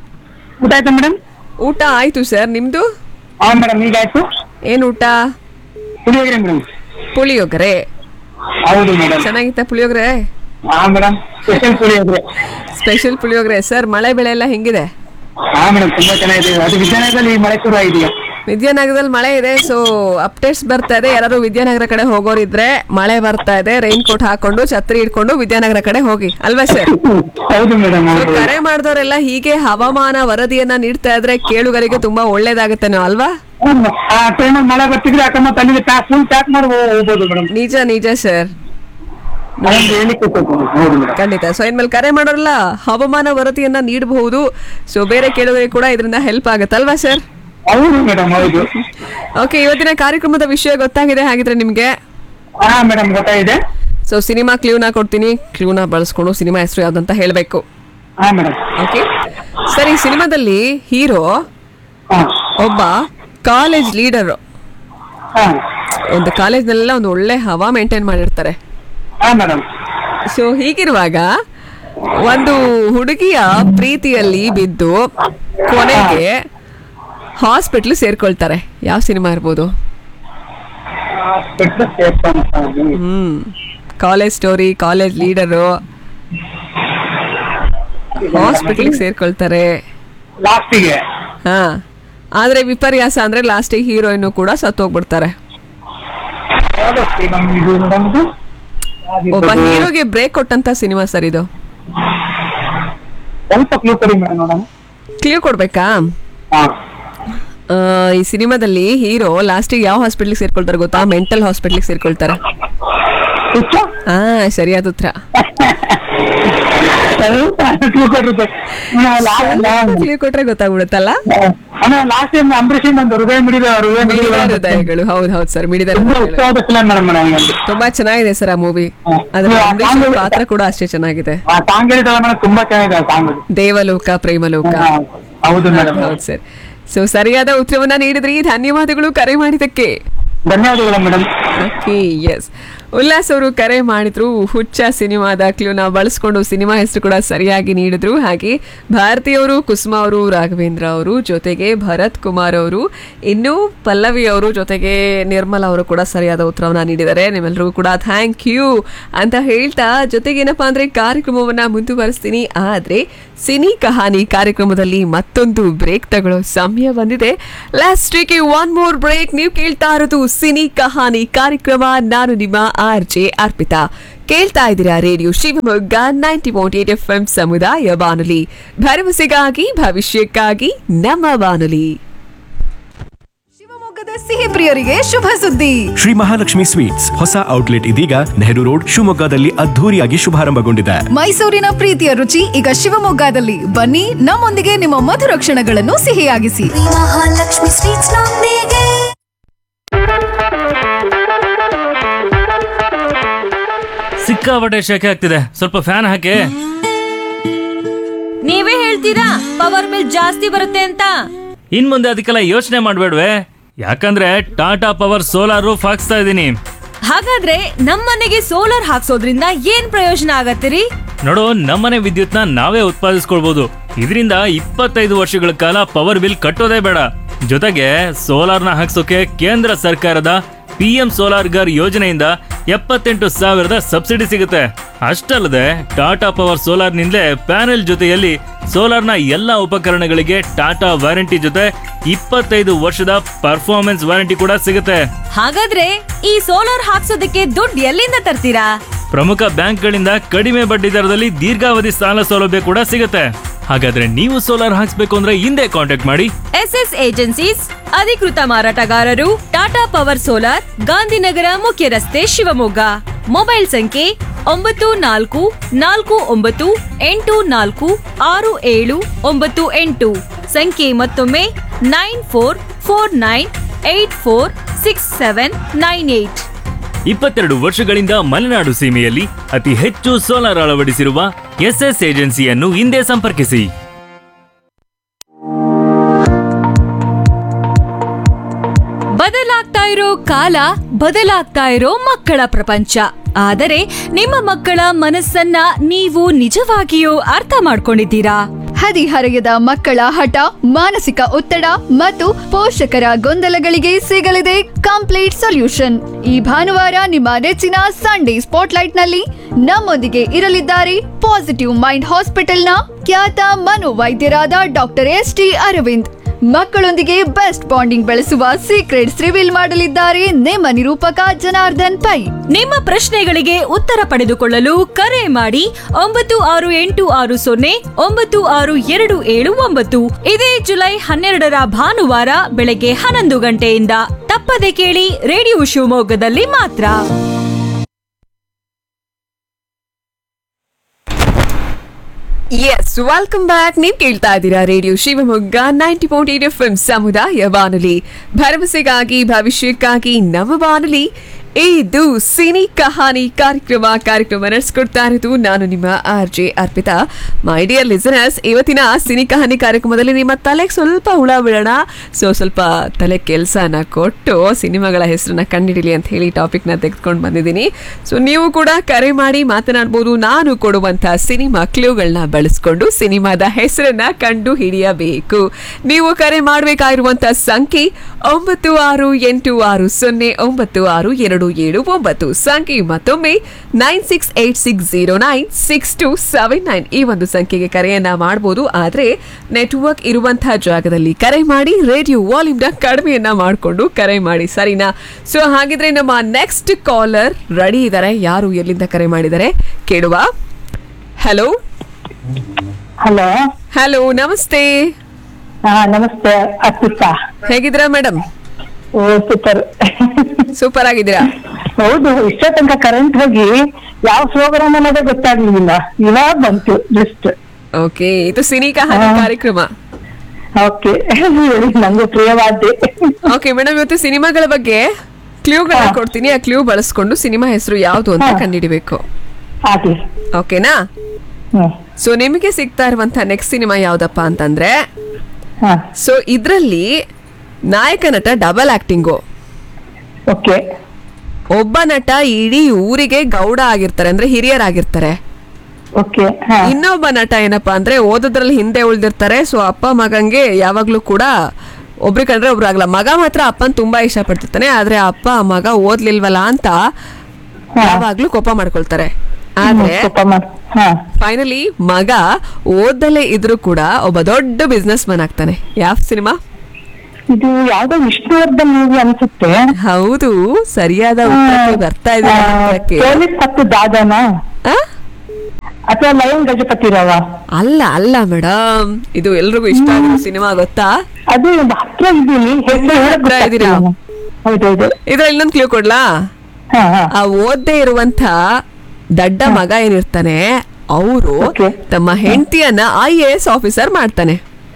ಊಟ ಆಯ್ತಾ ಮೇಡಮ್ ಊಟ ಆಯ್ತು ಸರ್ ನಿಮ್ದು ಹಾ ಮೇಡಮ್ ಈಗ ಆಯ್ತು ಏನ್ ಊಟ ಪುಳಿಯೋಗರೆ ಮೇಡಮ್ ಪುಳಿಯೋಗರೆ ಹೌದು ಮೇಡಮ್ ಚೆನ್ನಾಗಿತ್ತ ಪುಳಿಯೋಗರೆ ಹಾ madam special puliyogare special puliyogare sir ಮಳೆ ಬೆಳೆ ಎಲ್ಲ ಹೆಂಗಿದೆ ಹಾ ಮೇಡಮ್ ತುಂಬಾ ಚೆನ್ನಾಗಿದೆ ಅದು ವಿದ್ಯಾನಗರದಲ್ಲಿ ಮಳೆ ಶುರು ಆಗಿದೆಯಾ ವಿದ್ಯಾನಗರದಲ್ಲಿ ಮಳೆ ಇದೆ ಸೊ ಅಪ್ಡೇಟ್ಸ್ ಬರ್ತಾ ಇದೆ ಯಾರು ವಿದ್ಯಾನಗರ ಕಡೆ ಹೋಗೋರಿದ್ರೆ ಮಳೆ ಬರ್ತಾ ಇದೆ ರೈನ್ ಕೋಟ್ ಹಾಕೊಂಡು ಛತ್ರಿ ಇಟ್ಕೊಂಡು ವಿದ್ಯಾನಗರ ಕಡೆ ಹೋಗಿ ಅಲ್ವಾ ಸರ್ ಹೌದು ಮೇಡಮ್ ಸೊ ಹೌದು ಕರೆ ಮಾಡಿದವರೆಲ್ಲ ಹೀಗೆ ಹವಾಮಾನ ವರದಿಯನ್ನ ನೀಡ್ತಾ ಇದ್ರೆ ಕೇಳುಗರಿಗೆ ತುಂಬಾ ಒಳ್ಳೇದಾಗುತ್ತೇನೋ ಅಲ್ವಾ ಆ ಟ್ರೈನ್ ಮಳೆ ಬರ್ತಿದ್ರೆ ಅಕ್ಕ ತಲ್ಲಿಗೆ ಪ್ಯಾಕ್ ಫುಲ್ ಪ್ಯಾಕ್ ಮಾಡಿ ಹೋ- ಹೋಗ್ಬೋದು ಮೇಡಮ್ ನಿಜ ನಿಜ ಸರ್ ಅದೊಂದು ಹೇಳಿಕ್ಕೆ ಕೊಟ್ಟು ಹೌದು ಮೇಡಮ್ ಖಂಡಿತ ಸೊ ಇನ್ಮೇಲೆ ಕರೆ ಮಾಡೋರಲ್ಲ ಹವಾಮಾನ ವರದಿಯನ್ನ ನೀಡಬಹುದು ಸೊ ಬೇರೆ ಕೇಳುಗರಿಗೆ ಕೂಡ ಇದರಿಂದ ಹೆಲ್ಪ್ ಆಗುತ್ತಲ್ವಾ ಸರ್ ಹೌದು ಮೇಡಮ್ ಹೌದು ಓಕೆ ಇವತ್ತಿನ ಕಾರ್ಯಕ್ರಮದ ವಿಷಯ ಗೊತ್ತಾಗಿದೆ ಹಾಗಿದ್ರೆ ನಿಮ್ಗೆ ಹಾ ಮೇಡಮ್ ಗೊತ್ತಾಗಿದೆ ಸೊ ಸಿನಿಮಾ ಕ್ಲೂನ ಕೊಡ್ತೀನಿ ಕ್ಲೂನ ಬಳಸ್ಕೊಂಡು ಸಿನಿಮಾ ಹೆಸರು ಯಾವ್ದಂತ ಹೇಳಬೇಕು ಹಾ ಮೇಡಮ್ ಓಕೆ ಸರ್ ಈ ಸಿನಿಮಾದಲ್ಲಿ ಹೀರೋ ಹಾ ಒಬ್ಬ ಕಾಲೇಜ್ ಲೀಡರ್ ಹಾ ಒಂದು ಕಾಲೇಜ್ನಲ್ಲೆಲ್ಲ ಒಂದು ಒಳ್ಳೆ ಹವಾ ಮೇಂಟೈನ್ ಮಾಡಿರ್ತಾರೆ ಹಾ ಮೇಡಮ್ ಸೊ ಹೀಗಿರುವಾಗ ಒಂದು ಹುಡುಗಿಯ ಪ್ರೀತಿಯಲ್ಲಿ ಬಿದ್ದು ಕೊನೆಗೆ ಹಾಸ್ಪಿಟ್ಲ್ ಸೇರ್ಕೊಳ್ತಾರೆ ಯಾವ ಸಿನಿಮಾ ಇರ್ಬೋದು ಸ್ಪೆಷಲ್ ಸೇಫ್ ಅಂತ ಹ್ಮ್ ಕಾಲೇಜ್ ಸ್ಟೋರಿ ಕಾಲೇಜ್ ಲೀಡರು ಹಾಸ್ಪಿಟಲ್ಗೆ ಸೇರ್ಕೊಳ್ತಾರೆ ಲಾಸ್ಟಿಗೆ ಹಾ ಆದ್ರೆ ವಿಪರ್ಯಾಸ ಅಂದ್ರೆ ಲಾಸ್ಟಿಗೆ ಹೀರೋಯಿನ್ ಕೂಡ ಸತ್ತೋಗ್ಬಿಡ್ತಾರೆ ಯಾವ್ದು ಮೇಡಮ್ ಇದು ಮೇಡಮ್ ಇದು ಒಬ್ಬ ಹೀರೋಗೆ ಬ್ರೇಕ್ ಕೊಟ್ಟಂತ ಸಿನಿಮಾ ಸರ್ ಇದು ಸ್ವಲ್ಪ ಕ್ಲೂ ಕೊಡಿ ಮೇಡಮ್ ನೋಡೋಣ ಕ್ಲಿಯರ್ ಕೊಡ್ಬೇಕಾ ಹಾ ಆ, ಈ ಸಿನಿಮಾದಲ್ಲಿ ಹೀರೋ ಲಾಸ್ಟಿಗೆ ಯಾವ ಹಾಸ್ಪಿಟ್ಲಿಗೆ ಸೇರ್ಕೊಳ್ತಾರೆ ಗೊತ್ತಾ ಮೆಂಟಲ್ ಹಾಸ್ಪಿಟ್ಲಿಗೆ ಸೇರ್ಕೊಳ್ತಾರೆ ಹುಚ್ಚ? ಹಾ ಸರಿಯಾದ ಉತ್ತರ ಸ್ವಲ್ಪ ಕ್ಲೂ ಕೊಡ್ರಿ ಸರ್. ನೀವು last- last- ಕ್ಲಿಯರ್ ಕೊಟ್ರೆ ಗೊತ್ತಾಗ್ಬಿಡುತ್ತಲ್ಲ ಆಮೇಲೆ ಲಾಸ್ಟ್ ಟೈಮ್ ಅಂಬರೀಷ್ ಒಂದು ಹೃದಯ ಮಿಡಿದ ಹೃದಯ ಮಿಡಿದ ಮಿಡಿದ ಹೃದಯಗಳು ಹೌದು ಹೌದು ಸರ್ ಮಿಡಿದ ತುಂಬಾ ಹೃದಯಗಳು ಇಷ್ಟವಾದ ಫಿಲಂ ಮೇಡಮ್ ಮೇಡಮ್ ತುಂಬಾ ಚೆನ್ನಾಗಿದೆ ಸರ್ ಆ ಮೂವಿ ಹಾ. ಅದ್ರ ನೀವು ಆ ಅಂಬರೀಷ್ song- ಅವ್ರ ಪಾತ್ರ ಕೂಡ ಅಷ್ಟೇ ಚೆನ್ನಾಗಿದೆ ಆ ಸಾಂಗ್ ಹೇಳಿದಲ್ಲ ಮೇಡಮ್ ತುಂಬಾ ಚೆನ್ನಾಗಿದೆ ಆ ಸಾಂಗ್ ದೇವಲೋಕ ಪ್ರೇಮಲೋಕ ಹೌದು ಮೇಡಮ್ ಹೌದು ಸರ್ ಸೊ ಸರಿಯಾದ ಉತ್ತರವನ್ನ ನೀಡಿದ್ರಿ ಧನ್ಯವಾದಗಳು ಕರೆ ಮಾಡಿದ್ದಕ್ಕೆ ಧನ್ಯವಾದಗಳು ಮೇಡಮ್ ಓಕೆ ಎಸ್ ಉಲ್ಲಾಸ್ ಅವರು ಕರೆ ಮಾಡಿದ್ರು ಹುಚ್ಚ ಸಿನಿಮಾದ ಕ್ಲೂನ ಬಳಸ್ಕೊಂಡು ಸಿನಿಮಾ ಹೆಸರು ಕೂಡ ಸರಿಯಾಗಿ ನೀಡಿದ್ರು ಹಾಗೆ ಭಾರತಿ ಅವರು ಕುಸುಮ ಅವರು ರಾಘವೇಂದ್ರ ಅವರು ಜೊತೆಗೆ ಭರತ್ ಕುಮಾರ್ ಅವರು ಇನ್ನು ಪಲ್ಲವಿ ಅವರು ಜೊತೆಗೆ ನಿರ್ಮಲಾ ಅವರು ಕೂಡ ಸರಿಯಾದ ಉತ್ತರವನ್ನ ನೀಡಿದ್ದಾರೆ ನಿಮ್ಮೆಲ್ಲರಿಗೂ ಕೂಡ ಥ್ಯಾಂಕ್ ಯು ಅಂತ ಹೇಳ್ತಾ ಜೊತೆಗೆ ಏನಪ್ಪಾ ಅಂದ್ರೆ ಕಾರ್ಯಕ್ರಮವನ್ನ ಮುಂದುವರಿಸ್ತೀನಿ ಆದ್ರೆ ಸಿನಿ ಕಹಾನಿ ಕಾರ್ಯಕ್ರಮದಲ್ಲಿ ಮತ್ತೊಂದು ಬ್ರೇಕ್ ತಗೊಳ್ಳೋ ಸಮಯ ಬಂದಿದೆ ಲಾಸ್ಟ್ ಒನ್ ಮೋರ್ ಬ್ರೇಕ್ ನೀವು ಕೇಳ್ತಾ ಇರೋದು ಸಿನಿ ಕಹಾನಿ ಕಾರ್ಯಕ್ರಮ ನಾನು ನಿಮ್ಮ ಆರ್ ಜೆ ಅರ್ಪಿತಾ ಕೇಳ್ತಾ ಇದ್ದೀರಾ radio Shivamogga ninety point eight F M ಸಮುದಾಯ ಬಾನುಲಿ ಭರವಸೆಗಾಗಿ ಭವಿಷ್ಯಕ್ಕಾಗಿ ನಮ್ಮ ಬಾನುಲಿ ಶಿವಮೊಗ್ಗದ ಸಿಹಿ ಪ್ರಿಯರಿಗೆ ಶುಭ ಸುದ್ದಿ ಶ್ರೀ ಮಹಾಲಕ್ಷ್ಮಿ ಸ್ವೀಟ್ಸ್ ಹೊಸ ಔಟ್ಲೆಟ್ ಇದೀಗ ನೆಹರು ರೋಡ್ ಶಿವಮೊಗ್ಗದಲ್ಲಿ ಅದ್ಧೂರಿಯಾಗಿ ಶುಭಾರಂಭಗೊಂಡಿದೆ ಮೈಸೂರಿನ ಪ್ರೀತಿಯ ರುಚಿ ಈಗ ಶಿವಮೊಗ್ಗದಲ್ಲಿ ಬನ್ನಿ ನಮ್ಮೊಂದಿಗೆ ನಿಮ್ಮ ಮಧುರ ಕ್ಷಣಗಳನ್ನು ಸಿಹಿಯಾಗಿಸಿ ಮಹಾಲಕ್ಷ್ಮಿ ಸ್ವೀಟ್ಸ್ ನೊಂದಿಗೆ ಸಿಕ್ಕಾಪಟ್ಟೆ ಶೆಕೆ ಆಗ್ತಿದೆ ಸ್ವಲ್ಪ ಫ್ಯಾನ್ ಹಾಕಿ ನೀವೇ ಹೇಳ್ತೀರಾ ಪವರ್ ಬಿಲ್ ಜಾಸ್ತಿ ಬರುತ್ತೆ ಅಂತ ಇನ್ ಮುಂದೆ ಅದಕ್ಕೆಲ್ಲ ಯೋಚನೆ ಮಾಡ್ಬೇಡ್ವೆ ಯಾಕಂದ್ರೆ ಟಾಟಾ ಪವರ್ ಸೋಲಾರ್ ರೂಫ್ ಹಾಕ್ಸ್ತಾ ಇದ್ದೀನಿ ಹಾಗಾದ್ರೆ ನಮ್ಮನೆಗೆ ಸೋಲಾರ್ ಹಾಕ್ಸೋದ್ರಿಂದ ಏನ್ ಪ್ರಯೋಜನ ಆಗತ್ತಿರಿ ನೋಡು ನಮ್ಮನೆ ವಿದ್ಯುತ್ನ ನಾವೇ ಉತ್ಪಾದಿಸ್ಕೊಳ್ಬಹುದು ಇದರಿಂದ ಇಪ್ಪತ್ತೈದು ವರ್ಷಗಳ ಕಾಲ ಪವರ್ ಬಿಲ್ ಕಟ್ಟೋದೇ ಬೇಡ ಜೊತೆಗೆ ಸೋಲಾರ್ನ ಹಾಕ್ಸೋಕೆ ಕೇಂದ್ರ ಸರ್ಕಾರದ ಪಿ ಎಂ ಸೋಲಾರ್ ಗರ್ ಯೋಜನೆಯಿಂದ ಎಪ್ಪತ್ತೆಂಟು ಸಾವಿರದ ಸಬ್ಸಿಡಿ ಸಿಗುತ್ತೆ ಅಷ್ಟಲ್ಲದೆ ಟಾಟಾ ಪವರ್ ಸೋಲಾರ್ನಿಂದಲೇ ಪ್ಯಾನೆಲ್ ಜೊತೆಯಲ್ಲಿ ಸೋಲಾರ್ನ ಎಲ್ಲ ಉಪಕರಣಗಳಿಗೆ ಟಾಟಾ ವಾರಂಟಿ ಜೊತೆ ಇಪ್ಪತ್ತೈದು ವರ್ಷದ ಪರ್ಫಾರ್ಮೆನ್ಸ್ ವಾರಂಟಿ ಕೂಡ ಸಿಗುತ್ತೆ ಹಾಗಾದ್ರೆ ಈ ಸೋಲಾರ್ ಹಾಕ್ಸೋದಕ್ಕೆ ದುಡ್ಡು ಎಲ್ಲಿಂದ ತರ್ತೀರಾ ಪ್ರಮುಖ ಬ್ಯಾಂಕ್ಗಳಿಂದ ಕಡಿಮೆ ಬಡ್ಡಿ ದರದಲ್ಲಿ ದೀರ್ಘಾವಧಿ ಸಾಲ ಸೌಲಭ್ಯ ಕೂಡ ಸಿಗುತ್ತೆ ಹಾಗಾದ್ರೆ ನೀವು ಸೋಲಾರ್ ಹಾಕ್ಸ್ಬೇಕು ಅಂದ್ರೆ ಹಿಂದೆ ಕಾಂಟ್ಯಾಕ್ಟ್ ಮಾಡಿ ಎಸ್ ಎಸ್ ಏಜೆನ್ಸೀಸ್ ಅಧಿಕೃತ ಮಾರಾಟಗಾರರು ಟಾಟಾ ಪವರ್ ಸೋಲಾರ್ ಗಾಂಧಿನಗರ ಮುಖ್ಯ ರಸ್ತೆ ಶಿವಮೊಗ್ಗ ಮೊಬೈಲ್ ಸಂಖ್ಯೆ ಒಂಬತ್ತು ನಾಲ್ಕು ನಾಲ್ಕು ಒಂಬತ್ತು ಎಂಟು ನಾಲ್ಕು ಆರು ಏಳು ಒಂಬತ್ತು ಎಂಟು ಸಂಖ್ಯೆ ಮತ್ತೊಮ್ಮೆ nine four four nine eight four six seven nine eight ಇಪ್ಪತ್ತೆರಡು ವರ್ಷಗಳಿಂದ ಮಲೆನಾಡು ಸೀಮೆಯಲ್ಲಿ ಅತಿ ಹೆಚ್ಚು ಸೋಲಾರ್ ಅಳವಡಿಸಿರುವ ಎಸ್ಎಸ್ ಏಜೆನ್ಸಿಯನ್ನು ಹಿಂದೆ ಸಂಪರ್ಕಿಸಿ ಬದಲಾಗ್ತಾ ಇರೋ ಕಾಲ ಬದಲಾಗ್ತಾ ಇರೋ ಮಕ್ಕಳ ಪ್ರಪಂಚ ಆದರೆ ನಿಮ್ಮ ಮಕ್ಕಳ ಮನಸ್ಸನ್ನ ನೀವು ನಿಜವಾಗಿಯೂ ಅರ್ಥ ಮಾಡ್ಕೊಂಡಿದ್ದೀರಾ ಹದಿಹರೆಯದ ಮಕ್ಕಳ ಹಠ ಮಾನಸಿಕ ಒತ್ತಡ ಮತ್ತು ಪೋಷಕರ ಗೊಂದಲಗಳಿಗೆ ಸಿಗಲಿದೆ ಕಂಪ್ಲೀಟ್ ಸೊಲ್ಯೂಷನ್ ಈ ಭಾನುವಾರ ನಿಮ್ಮ ನೆಚ್ಚಿನ ಸಂಡೇ ಸ್ಪಾಟ್ಲೈಟ್ ನಲ್ಲಿ ನಮ್ಮೊಂದಿಗೆ ಇರಲಿದ್ದಾರೆ ಪಾಸಿಟಿವ್ ಮೈಂಡ್ ಹಾಸ್ಪಿಟಲ್ನ ಖ್ಯಾತ ಮನೋವೈದ್ಯರಾದ ಡಾಕ್ಟರ್ ಎಸ್ ಟಿ ಅರವಿಂದ್ ಮಕ್ಕಳೊಂದಿಗೆ ಬೆಸ್ಟ್ ಬಾಂಡಿಂಗ್ ಬೆಳೆಸುವ ಸೀಕ್ರೆಟ್ಸ್ ರಿವೀಲ್ ಮಾಡಲಿದ್ದಾರೆ ನಿಮ್ಮ ನಿರೂಪಕ ಜನಾರ್ದನ್ ಪೈ ನಿಮ್ಮ ಪ್ರಶ್ನೆಗಳಿಗೆ ಉತ್ತರ ಪಡೆದುಕೊಳ್ಳಲು ಕರೆ ಮಾಡಿ ಒಂಬತ್ತು ಆರು ಎಂಟು ಆರು ಸೊನ್ನೆ ಒಂಬತ್ತು ಆರು ಎರಡು ಏಳು ಒಂಬತ್ತು ಇದೇ ಜುಲೈ ಹನ್ನೆರಡರ ಭಾನುವಾರ ಬೆಳಗ್ಗೆ ಹನ್ನೊಂದು ಗಂಟೆಯಿಂದ ತಪ್ಪದೆ ಕೇಳಿ ರೇಡಿಯೋ ಶಿವಮೊಗ್ಗದಲ್ಲಿ ಮಾತ್ರ ಎಸ್ ವೆಲ್ಕಮ್ ಬ್ಯಾಕ್ ನೀವು ಕೇಳ್ತಾ ಇದ್ದೀರಾ radio Shivamogga ninety point eight F M ಸಮುದಾಯ ಬಾನುಲಿ ಭರವಸೆಗಾಗಿ ಭವಿಷ್ಯಕ್ಕಾಗಿ ನಮ್ಮ ಬಾನುಲಿ ಇದು ಸಿನಿ ಕಹಾನಿ ಕಾರ್ಯಕ್ರಮ ಕಾರ್ಯಕ್ರಮ ನಡೆಸ್ಕೊಡ್ತಾ ಇರೋದು ನಾನು ನಿಮ್ಮ R J Arpitha my dear listeners ಇವತ್ತಿನ ಸಿನಿ ಕಹಾನಿ ಕಾರ್ಯಕ್ರಮದಲ್ಲಿ ನಿಮ್ಮ ತಲೆಗೆ ಸ್ವಲ್ಪ ಹುಳ ಬಿಡೋಣ ಸೊ ಸ್ವಲ್ಪ ತಲೆ ಕೆಲಸನ ಕೊಟ್ಟು ಸಿನಿಮಾಗಳ ಹೆಸರನ್ನ ಕಂಡಿಡಿಲಿ ಅಂತ ಹೇಳಿ ಟಾಪಿಕ್ನ ತೆಗೆದುಕೊಂಡು ಬಂದಿದ್ದೀನಿ ಸೊ ನೀವು ಕೂಡ ಕರೆ ಮಾಡಿ ಮಾತನಾಡ್ಬೋದು ನಾನು ಕೊಡುವಂಥ ಸಿನಿಮಾ ಕ್ಲೂಗಳನ್ನ ಬಳಸ್ಕೊಂಡು ಸಿನಿಮಾದ ಹೆಸರನ್ನ ಕಂಡು ಹಿಡಿಯಬೇಕು ನೀವು ಕರೆ ಮಾಡಬೇಕಾಗಿರುವಂಥ ಸಂಖ್ಯೆ ಒಂಬತ್ತು ಆರು ಎಂಟು ಆರು ಸೊನ್ನೆ ಒಂಬತ್ತು ಆರು ಎರಡು ಏಳು ಒಂಬತ್ತು ಸಂಖ್ಯೆ ಮತ್ತೊಮ್ಮೆ nine six eight six zero nine six two seven nine ಈ ಒಂದು ಸಂಖ್ಯೆಗೆ ಕರೆಯನ್ನ ಮಾಡಬಹುದು ಆದ್ರೆ ನೆಟ್ವರ್ಕ್ ಇರುವಂತಹ ಜಾಗದಲ್ಲಿ ಕರೆ ಮಾಡಿ ರೇಡಿಯೋ ವಾಲ್ಯೂಮ್ನ ಕಡಿಮೆಯನ್ನ ಮಾಡಿಕೊಂಡು ಕರೆ ಮಾಡಿ ಸರಿನಾ ಸೊ ಹಾಗಿದ್ರೆ ನಮ್ಮ ನೆಕ್ಸ್ಟ್ ಕಾಲರ್ ರೆಡಿ ಇದ್ದಾರೆ ಯಾರು ಎಲ್ಲಿಂದ ಕರೆ ಮಾಡಿದ್ದಾರೆ ಕೇಳುವ ಹಲೋ ಹಲೋ ಹಲೋ ನಮಸ್ತೆ ಹಾ ನಮಸ್ತೆ ಅರ್ಪಿತಾ ಹೇಗಿದ್ದೀರಾ ಮೇಡಮ್ ಓ ಸೂಪರ್ ಸೂಪರ್ ಆಗಿದ್ದೀರಾ ಹೌದು ಇಷ್ಟ ತನಕ ಕರೆಂಟ್ ಹೋಗಿ ಯಾವ ಪ್ರೋಗ್ರಾಮ್ ಅನ್ನೋದೇ ಗೊತ್ತಾಗ್ಲಿಲ್ಲ ಇವಾಗ ಬಂತು ಜಸ್ಟ್ ಓಕೆ ಇದು ಸಿನಿ ಕಹಾನಿ ಹಾ. ಕಾರ್ಯಕ್ರಮ ಓಕೆ ಹೇಳಿ ನಂಗೂ ಪ್ರಿಯವಾದ್ದೆ ಓಕೆ ಮೇಡಮ್ ಇವತ್ತು ಸಿನಿಮಾಗಳ ಬಗ್ಗೆ ಕ್ಲೂಗಳನ್ನ ಹಾ. ಕೊಡ್ತೀನಿ ಆ ಕ್ಲೂ ಬಳಸ್ಕೊಂಡು ಸಿನಿಮಾ ಹೆಸರು ಯಾವುದು ಅಂತ ಹಾ. ಕಂಡುಹಿಡಿಬೇಕು ಆಗ್ಲಿ ಓಕೆನಾ ಹ್ಮ್ ಸೊ ನಿಮಗೆ ಸಿಗ್ತಾ ಇರುವಂತ ನೆಕ್ಸ್ಟ್ ಸಿನಿಮಾ ಯಾವ್ದಪ್ಪ ಅಂತಂದ್ರೆ ಹಾ ಸೊ ಇದ್ರಲ್ಲಿ ನಾಯಕ ನಟ ಡಬಲ್ ಆಕ್ಟಿಂಗು ಓಕೆ ಒಬ್ಬ ನಟ ಇಡೀ ಊರಿಗೆ ಗೌಡ ಆಗಿರ್ತಾರೆ ಅಂದ್ರೆ ಹಿರಿಯರಾಗಿರ್ತಾರೆ ಓಕೆ ಹಾ ಇನ್ನೊಬ್ಬ ನಟ ಏನಪ್ಪಾ ಅಂದ್ರೆ ಓದೋದ್ರಲ್ಲಿ ಹಿಂದೆ ಉಳ್ದಿರ್ತಾರೆ ಸೊ ಅಪ್ಪ ಮಗಂಗೆ ಯಾವಾಗ್ಲೂ ಕೂಡ ಒಬ್ರು ಕಂಡ್ರೆ ಒಬ್ರು ಆಗಲ್ಲ ಮಗ ಮಾತ್ರ ಅಪ್ಪನ್ ತುಂಬಾ ಇಷ್ಟಪಡ್ತಿರ್ತಾನೆ ಆದ್ರೆ ಅಪ್ಪ ಮಗ ಓದ್ಲಿಲ್ವಲ್ಲ ಅಂತ ಯಾವಾಗ್ಲೂ ಕೋಪ ಮಾಡ್ಕೊಳ್ತಾರೆ ಆದ್ರೆ ಕೋಪ ಮಾಡ್ ಹಾ ಫೈನಲಿ ಮಗ ಓದಲೇ ಇದ್ರು ಕೂಡ ಒಬ್ಬ ದೊಡ್ಡ ಬಿಸ್ನೆಸ್ ಮನ್ ಆಗ್ತಾನೆ ಯಾವ ಸಿನಿಮಾ ಇದು ಯಾವ್ದೋ ವಿಷ್ಣುವರ್ಧನ್ ಮೂವಿ ಅನ್ಸುತ್ತೆ ಹೌದು ಸರಿಯಾದ ಉತ್ತರಕ್ಕೆ ಬರ್ತಾ ಇದೆ ಉತ್ತರಕ್ಕೆ. ಪೊಲೀಸ್ ಹತ್ತು ದಾದಾನ ಆ? ಅಥವಾ ಲಯನ್ ಗಜಪತಿ ರಾವ ಅಲ್ಲ ಅಲ್ಲ ಮೇಡಮ್ ಇದು ಎಲ್ರಿಗೂ ಇಷ್ಟ ಆಗಿರೋ ಸಿನಿಮಾ ಗೊತ್ತಾ ಅದು ಒಂದು ಹತ್ರ ಇದ್ದೀನಿ ಹೆಸರು ಹೇಳಕ್ ಹತ್ರ ಇದ್ದೀರಾ? ಗೊತ್ತಾಗ್ತಿಲ್ಲ. ಹೌದೌದು ಇದ್ರಲ್ಲಿ ಇನ್ನೊಂದು ಕ್ಲೂ ಕೊಡ್ಲಾ ಹಾ ಹಾ ಆ ಓದ್ದೇ ಇರುವಂತ ದಡ್ಡ ಮಗ ಏನಿರ್ತಾನೆ ಅವರು Okay. ತಮ್ಮ ಹೆಂಡತಿಯನ್ನ ಐ ಎ ಎಸ್ ಆಫೀಸರ್ ಮಾಡ್ತಾನೆ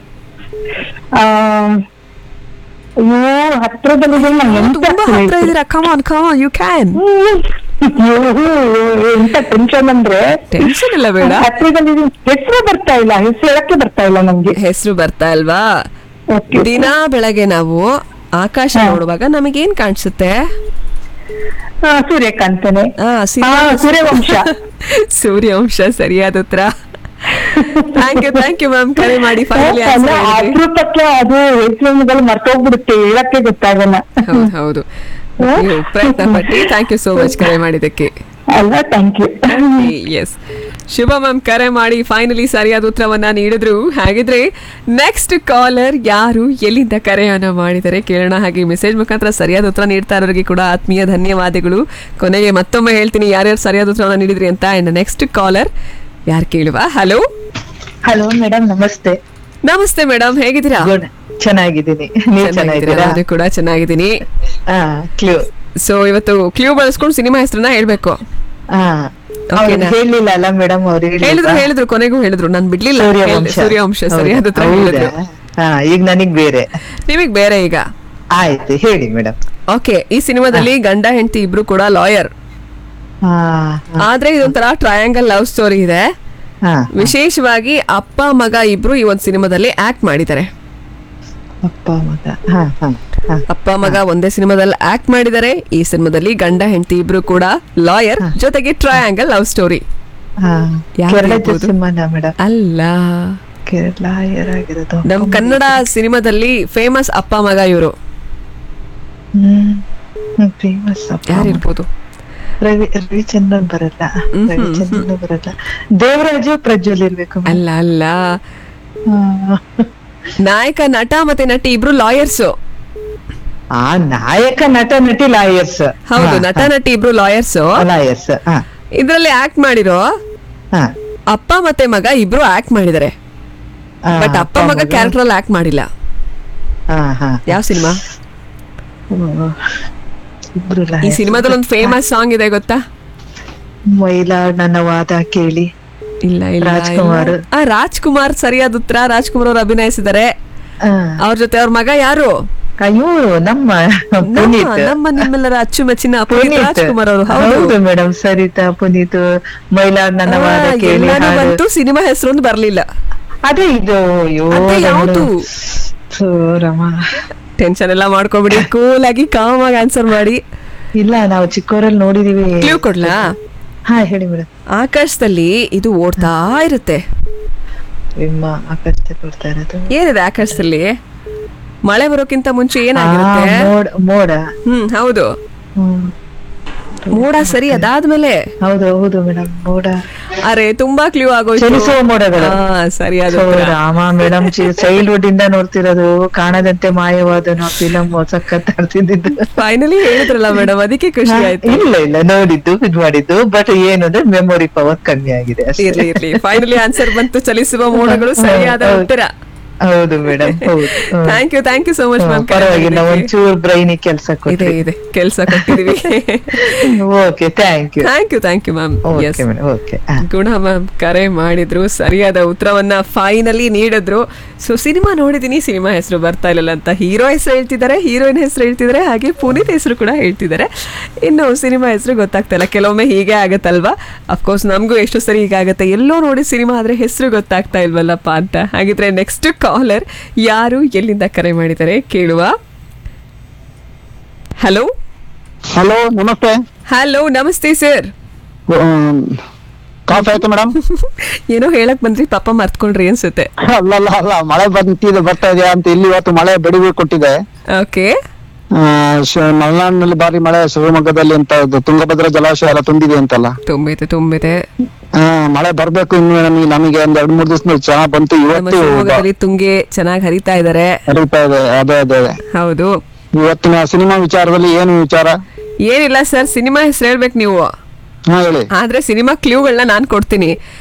ಆಮ್, ಅಯ್ಯೋ ಹತ್ರದಲ್ಲಿ ನಂಗೆ ಎಂತ ತುಂಬಾ ಹತ್ರ ಇದೀರಾ ಕಮಾನ್ ಕಮಾನ್ ಯು ಕ್ಯಾನ್ ಅಯ್ಯೋ, ಎಂತ ಟೆನ್ಷನ್ ಅಂದ್ರೆ ಟೆನ್ಷನ್ ಇಲ್ಲ ಬೇಡ ಹತ್ರದಲ್ಲಿ ಹೆಸರು ಬರ್ತಾ ಇಲ್ಲ ಹೆಸರು ಹೇಳಕ್ಕೆ ಬರ್ತಾ ಇಲ್ಲ ನಮ್ಗೆ ಹೆಸರು ಬರ್ತಾ ಇಲ್ವಾ Okay. ದಿನಾ ಬೆಳಗ್ಗೆ ನಾವು ಆಕಾಶ ಹಾ. ನೋಡುವಾಗ ನಮಗೇನ್ ಕಾಣಿಸುತ್ತೆ ಆ, ಸೂರ್ಯಕಾಂತನೆ ಆ, ಸಿನಿಮಾ ಆ, ಸೂರ್ಯವಂಶ. ಸೂರ್ಯವಂಶ ಸರಿಯಾದ ಉತ್ತರ thank you thank you ma'am ಕರೆ ಮಾಡಿ ಫೈನಲಿ ಅಲ್ಲ, ಅಪರೂಪಕ್ಕೆ ಅದು ಹೆಸರುಗಳು ಮರ್ತೋಗ್ಬಿಡುತ್ತೆ ಹೇಳಕ್ಕೆ ಗೊತ್ತಾಗಲ್ಲ ಹೌದು ಹೌದು ನೀವು ಪ್ರಯತ್ನ ಪಟ್ಟಿ ಥ್ಯಾಂಕ್ ಯು ಸೋ ಮಚ್ ಕರೆ ಮಾಡಿದ್ದಕ್ಕೆ ಅಲ್ಲ thank you yes Shubha ma'am ಕರೆ ಮಾಡಿ ಫೈನಲಿ ಸರಿಯಾದ ಉತ್ತರವನ್ನ ನೀಡಿದ್ರು ಹಾಗಿದ್ರೆ ನೆಕ್ಸ್ಟ್ ಕಾಲರ್ ಯಾರು ಎಲ್ಲಿಂದ ಕರೆಯನ್ನ ಮಾಡಿದರೆ ಕೇಳೋಣ ಹಾಗೆ ಮೆಸೇಜ್ ಮುಖಾಂತರ ಸರಿಯಾದ ಉತ್ತರ ನೀಡ್ತಾ ಇರೋರಿಗೆ ಕೂಡ ಆತ್ಮೀಯ ಧನ್ಯವಾದಗಳು ಕೊನೆಗೆ ಮತ್ತೊಮ್ಮೆ ಹೇಳ್ತೀನಿ ಯಾರ್ಯಾರು ಸರಿಯಾದ ಉತ್ತರವನ್ನ ನೀಡಿದ್ರಿ ಅಂತ ಅಂಡ್ ನೆಕ್ಸ್ಟ್ ಕಾಲರ್ ಯಾರು ಕೇಳುವ ಹಲೋ ಹಲೋ ಮೇಡಮ್ ನಮಸ್ತೆ ನಮಸ್ತೆ ಮೇಡಮ್ ಹೇಗಿದ್ದೀರಾ ಗುಡ್ ಚೆನ್ನಾಗಿದ್ದೀನಿ ನೀವ್ ಚೆನ್ನಾಗಿದ್ದೀರಾ ನಾನು ಕೂಡ ಚೆನ್ನಾಗಿದ್ದೀನಿ ಹಾ ಕ್ಲೂ ಸೊ ಇವತ್ತು ಕ್ಲೂ ಬಳಸ್ಕೊಂಡು ಸಿನಿಮಾ ಹೆಸರನ್ನ ಹೇಳ್ಬೇಕು ಹಾ ಅವ್ರು ಓಕೆನಾ? ಹೇಳಿಲ್ಲ ಅಲ್ಲ ಮೇಡಮ್ ಅವ್ರು ಹೇಳಿದ್ರು ಹೇಳಿದ್ರು ಕೊನೆಗೂ ಹೇಳಿದ್ರು ನಾನು ಬಿಡ್ಲಿಲ್ಲ ಸೂರ್ಯವಂಶ ಸೂರ್ಯವಂಶ ಸರಿಯಾದ ಉತ್ತರ ಹೌದಾ? ಹೇಳಿದ್ರು ಹಾ ಈಗ ನನಗ್ ಬೇರೆ ನಿಮಗ್ ಬೇರೆ ಈಗ ಆಯ್ತು ಹೇಳಿ ಮೇಡಮ್ ಓಕೆ ಈ ಸಿನಿಮಾದಲ್ಲಿ ಗಂಡ ಹೆಂಡತಿ ಇಬ್ರು ಕೂಡ ಲಾಯರ್ ಹಾ ಆದ್ರೆ ಇದೊಂಥರ ಟ್ರಯಾಂಗಲ್ ಲವ್ ಸ್ಟೋರಿ ಇದೆ ಹಾ ವಿಶೇಷವಾಗಿ ಅಪ್ಪ ಮಗ ಇಬ್ರು ಈ ಒಂದು ಸಿನಿಮಾದಲ್ಲಿ ಆಕ್ಟ್ ಮಾಡಿದ್ದಾರೆ ಅಪ್ಪ ಮಗ ಹಾ ಹಾ ಹಾ ಅಪ್ಪ ಮಗ ಒಂದೇ ಸಿನಿಮಾದಲ್ಲಿ ಆಕ್ಟ್ ಮಾಡಿದ್ದಾರೆ ಈ ಸಿನಿಮಾದಲ್ಲಿ ಗಂಡ ಹೆಂಡತಿ ಇಬ್ರು ಕೂಡ ಲಾಯರ್ ಜೊತೆಗೆ ಟ್ರಯಾಂಗಲ್ ಲವ್ ಸ್ಟೋರಿ ಹಾ ಯಾವ್ದು ಕೇರಳ ಇರ್ಬೋದು? ಸಿನಿಮಾನ ಮೇಡಮ್ ಅಲ್ಲ ಕೇರಳ ಯಾರಾಗಿರೋದು ನಮ್ ಕನ್ನಡ ಸಿನಿಮಾದಲ್ಲಿ ಫೇಮಸ್ ಅಪ್ಪ ಮಗ ಇವರು ಹ್ಮ್ ಫೇಮಸ್ ಅಪ್ಪ ಮಗ. ಯಾರಿರ್ಬೋದು ರವಿ ರವಿಚಂದ್ರನ್ ಬರಲ್ಲ ರವಿಚಂದ್ರನ್ ಬರಲ್ಲ ದೇವರಾಜು ಪ್ರಜ್ವಲ್ ಇರ್ಬೇಕು madam. ಅಲ್ಲ ಅಲ್ಲ ಹಾ. ನಾಯಕ ನಟ ಮತ್ತೆ ನಟಿ ಇಬ್ರು ಲಾಯರ್ಸ್ ಆ ನಾಯಕ ನಟ ನಟಿ ಲಾಯರ್ಸ್ ಹೌದು ನಟ ನಟಿ ಇಬ್ರು ಲಾಯರ್ಸ್ ಲಾಯರ್ಸ್ ಇದ್ರಲ್ಲಿ ಆಕ್ಟ್ ಮಾಡಿರೋ ಹಾ ಅಪ್ಪ ಮತ್ತೆ ಮಗ ಇಬ್ರು ಆಕ್ಟ್ ಮಾಡಿದ್ದಾರೆ ಬಟ್ ಅಪ್ಪ ಮಗ ಕ್ಯಾರೆಕ್ಟರ್ ಅಲ್ಲಿ ಆಕ್ಟ್ ಮಾಡಿಲ್ಲ ಹಾ ಹಾ ಯಾವ ಸಿನಿಮಾ ಇಬ್ರು ಈ liars. ಸಿನಿಮಾದಲ್ಲಿ ಒಂದು ಫೇಮಸ್ ಸಾಂಗ್ ಇದೆ ಗೊತ್ತಾ ಮೈಲಾಡ್ ನನ್ನ ವಾದ ಕೇಳಿ ಇಲ್ಲ ಇಲ್ಲ ರಾಜ್ಕುಮಾರ್. ಇಲ್ಲ. ಆ ರಾಜ್ಕುಮಾರ್ ಸರಿಯಾದ ಉತ್ತರ ರಾಜ್ಕುಮಾರ್ ಅವರು ಅಭಿನಯಿಸಿದ್ದಾರೆ ಆ, ಅವ್ರ ಜೊತೆ ಅವ್ರ ಮಗ ಯಾರು ಅಯ್ಯೋ ನಮ್ಮ ನಮ್ಮ ಪುನೀತ್ ನಮ್ಮ ನಿಮ್ಮೆಲ್ಲರ ಅಚ್ಚುಮೆಚ್ಚಿನ ಪುನೀತ್ ಪುನೀತ್ ರಾಜ್ಕುಮಾರ್ ಅವರು ಹೌದು ಹೌದು ಮೇಡಮ್ ಸರಿತಾ ಪುನೀತ್ ಮೈಲಾಡ್ ನನ್ನ ಆ, ವಾದ ಕೇಳಿ ಎಲ್ಲಾನು ಹಾಡು. ಬಂತು ಸಿನಿಮಾ ಹೆಸರೊಂದು ಬರ್ಲಿಲ್ಲ ಅದೇ ಇದು ಅಯ್ಯೋ ಅದೇ ಯಾವ್ದು? ಥು, ರಮ ಟೆನ್ಷನ್ ಎಲ್ಲ ಮಾಡ್ಕೊಬಿಡಿ ಕೂಲ್ ಆಗಿ ಕಾಮ್ ಆಗಿ ಆನ್ಸರ್ ಮಾಡಿ ಇಲ್ಲ ನಾವು ಚಿಕ್ಕವರಲ್ಲಿ ನೋಡಿದೀವಿ ಕ್ಲೂ ಕೊಡ್ಲಾ ಹಾ ಹೇಳಿ ಮೇಡಮ್ ಆಕಾಶದಲ್ಲಿ ಇದು ಓಡ್ತಾ ಇರುತ್ತೆ ನಿಮ್ಮ ಆಕಾಶದಲ್ಲಿ ಕೊಡ್ತಾ ಇರೋದು ಏನಿದೆ ಆಕಾಶದಲ್ಲಿ ಮಳೆ ಬರೋಕ್ಕಿಂತ ಮುಂಚೆ ಆ, ಏನಾಗಿರುತ್ತೆ ಮೋಡ ಮೋಡ ಹ್ಮ್ ಹೌದು ಹ್ಮ್ ಮೋಡ ಸರಿ ಅದಾದ್ಮೇಲೆ ಹೌದು ಹೌದು ಮೇಡಮ್ ಮೋಡ ಅರೆ ತುಂಬಾ ಕ್ಲೂ ಆಗೋಯ್ತು ಚಲಿಸುವ ಮೋಡಗಳು ಹಾ, ಸರಿಯಾದ ಹೌದು, ಉತ್ತರ. ರಾಮ ಮೇಡಮ್ ಚೈಲ್ಡ್ಹುಡ್ ಇಂದ ನೋಡ್ತಿರೋದು ಕಾಣದಂತೆ ಮಾಯವಾದ ನಾವು ಫಿಲಮ್ ಸಖತ್ ಆಡ್ತಿದ್ದು ಫೈನಲಿ ಹೇಳಿದ್ರಲ್ಲ ಮೇಡಮ್ ಅದಕ್ಕೆ ಖುಷಿ ಆಯ್ತು ಇಲ್ಲ ಇಲ್ಲ ನೋಡಿದ್ದು ಇದು ಮಾಡಿದ್ದು ಬಟ್ ಏನು ಅಂದ್ರೆ ಮೆಮೊರಿ ಪವರ್ ಕಮ್ಮಿ ಆಗಿದೆ ಅಷ್ಟೇ. ಇರ್ಲಿ ಇರ್ಲಿ ಫೈನಲಿ ಆನ್ಸರ್ ಬಂತು ಚಲಿಸುವ ಮೋಡಗಳು ಸರಿಯಾದ ಹೌದು. ಉತ್ತರ ಹೌದು ಮೇಡಮ್ ಹೌದು ಹ್ಮ್. Thank you thank you so much ಹ್ಮ್, ಮ್ಯಾಮ್ ಪರವಾಗಿಲ್ಲ ಒಂಚೂರು ಬ್ರೈನಿ ಕೆಲಸ ಇದೆ ಕೊಟ್ರಿ ಇದೆ ಕೆಲಸ ಕೊಟ್ಟಿದೀವಿ okay thank you thank you thank you ma'am yes okay madam okay Guna ma'am ಕರೆ ಮಾಡಿದ್ರು ಸರಿಯಾದ ಉತ್ತರವನ್ನ ಫೈನಲಿ ನೀಡಿದ್ರು ಸೊ ಸಿನಿಮಾ ನೋಡಿದೀನಿ ಸಿನಿಮಾ ಹೆಸರು ಬರ್ತಾ ಇಲ್ಲಲ್ಲ ಅಂತ ಹೀರೋ ಹೆಸರು ಹೇಳ್ತಿದ್ದಾರೆ ಹೀರೋಯಿನ್ ಹೆಸರು ಹೇಳ್ತಿದ್ದಾರೆ ಹಾಗೆ ಪುನೀತ್ ಹೆಸರು ಕೂಡ ಹೇಳ್ತಿದ್ದಾರೆ ಇನ್ನು ಸಿನಿಮಾ ಹೆಸರು ಗೊತ್ತಾಗ್ತಾ ಇಲ್ಲ ಕೆಲವೊಮ್ಮೆ ಹೀಗೆ ಆಗತ್ತಲ್ವಾ ಅಫ್ಕೋರ್ಸ್ ನಮಗೂ ಎಷ್ಟು ಸರಿ ಹೀಗಾಗತ್ತೆ ಎಲ್ಲೋ ನೋಡಿ ಸಿನಿಮಾ ಆದ್ರೆ ಹೆಸರು ಗೊತ್ತಾಗ್ತಾ ಇಲ್ವಲ್ಲಪ್ಪ ಅಂತ ಹಾಗಿದ್ರೆ ನೆಕ್ಸ್ಟ್ ಕಾಲರ್ ಯಾರು ಎಲ್ಲಿಂದ ಕರೆ ಮಾಡಿದ್ದಾರೆ ಕೇಳುವ ಹಲೋ ಹಲೋ ನಮಸ್ತೆ ಹಲೋ ನಮಸ್ತೆ ಸರ್ ಕಾಫಿ ಆಯ್ತು ಮೇಡಮ್ ಏನೋ ಹೇಳಕ್ ಬಂದ್ರಿ ಪಾಪ ಮರ್ತ್ಕೊಂಡ್ರಿ ಅನ್ಸುತ್ತೆ ಅಲ್ಲಲ್ಲ ಅಲ್ಲ ಮಳೆ ಬಂತಿದೆ ಬರ್ತಾ ಇದೆಯಾ ಅಂತ ಇಲ್ಲಿ ಇವತ್ತು ಮಳೆ ಬೆಳಿಗ್ಗೆ ಕೊಟ್ಟಿದೆ ಓಕೆ ಆ, ಶ- ಮಲೆನಾಡಿನಲ್ಲಿ ಭಾರಿ ಮಳೆ ಶಿವಮೊಗ್ಗದಲ್ಲಿ ಅಂತ ಇದು ತುಂಗಭದ್ರಾ ಜಲಾಶಯ ಎಲ್ಲ ತುಂಬಿದೆ ಅಂತಲ್ಲ ತುಂಬಿದೆ ತುಂಬಿದೆ ಆ, ಮಳೆ ಬರ್ಬೇಕು ಇನ್ನು ನಮಗೆ ನಮಗೆ ಒಂದ್ ಎರಡ್ ಮೂರ್ ದಿವಸ ಚೆನ್ನಾಗ್ ಬಂತು ನಮ್ಮ ಇವತ್ತು ಶಿವಮೊಗ್ಗದಲ್ಲಿ ತುಂಗೆ ಚೆನ್ನಾಗಿ ಹರಿತಾ ಇದಾರೆ ಹರಿತಾ ಇದೆ ಅದೇ ಅದೇ ಅದೇ. ಹೌದು ಇವತ್ತಿನ ಸಿನಿಮಾ ವಿಚಾರದಲ್ಲಿ ಏನು ವಿಚಾರ ಏನಿಲ್ಲ ಸರ್ ಸಿನಿಮಾ ಹೆಸರು ಹೇಳ್ಬೇಕು ನೀವು ಹಾ ಹೇಳಿ ಆದ್ರೆ ಸಿನಿಮಾ ಕ್ಲೂಗಳನ್ನ ನಾನ್ ಕೊಡ್ತೀನಿ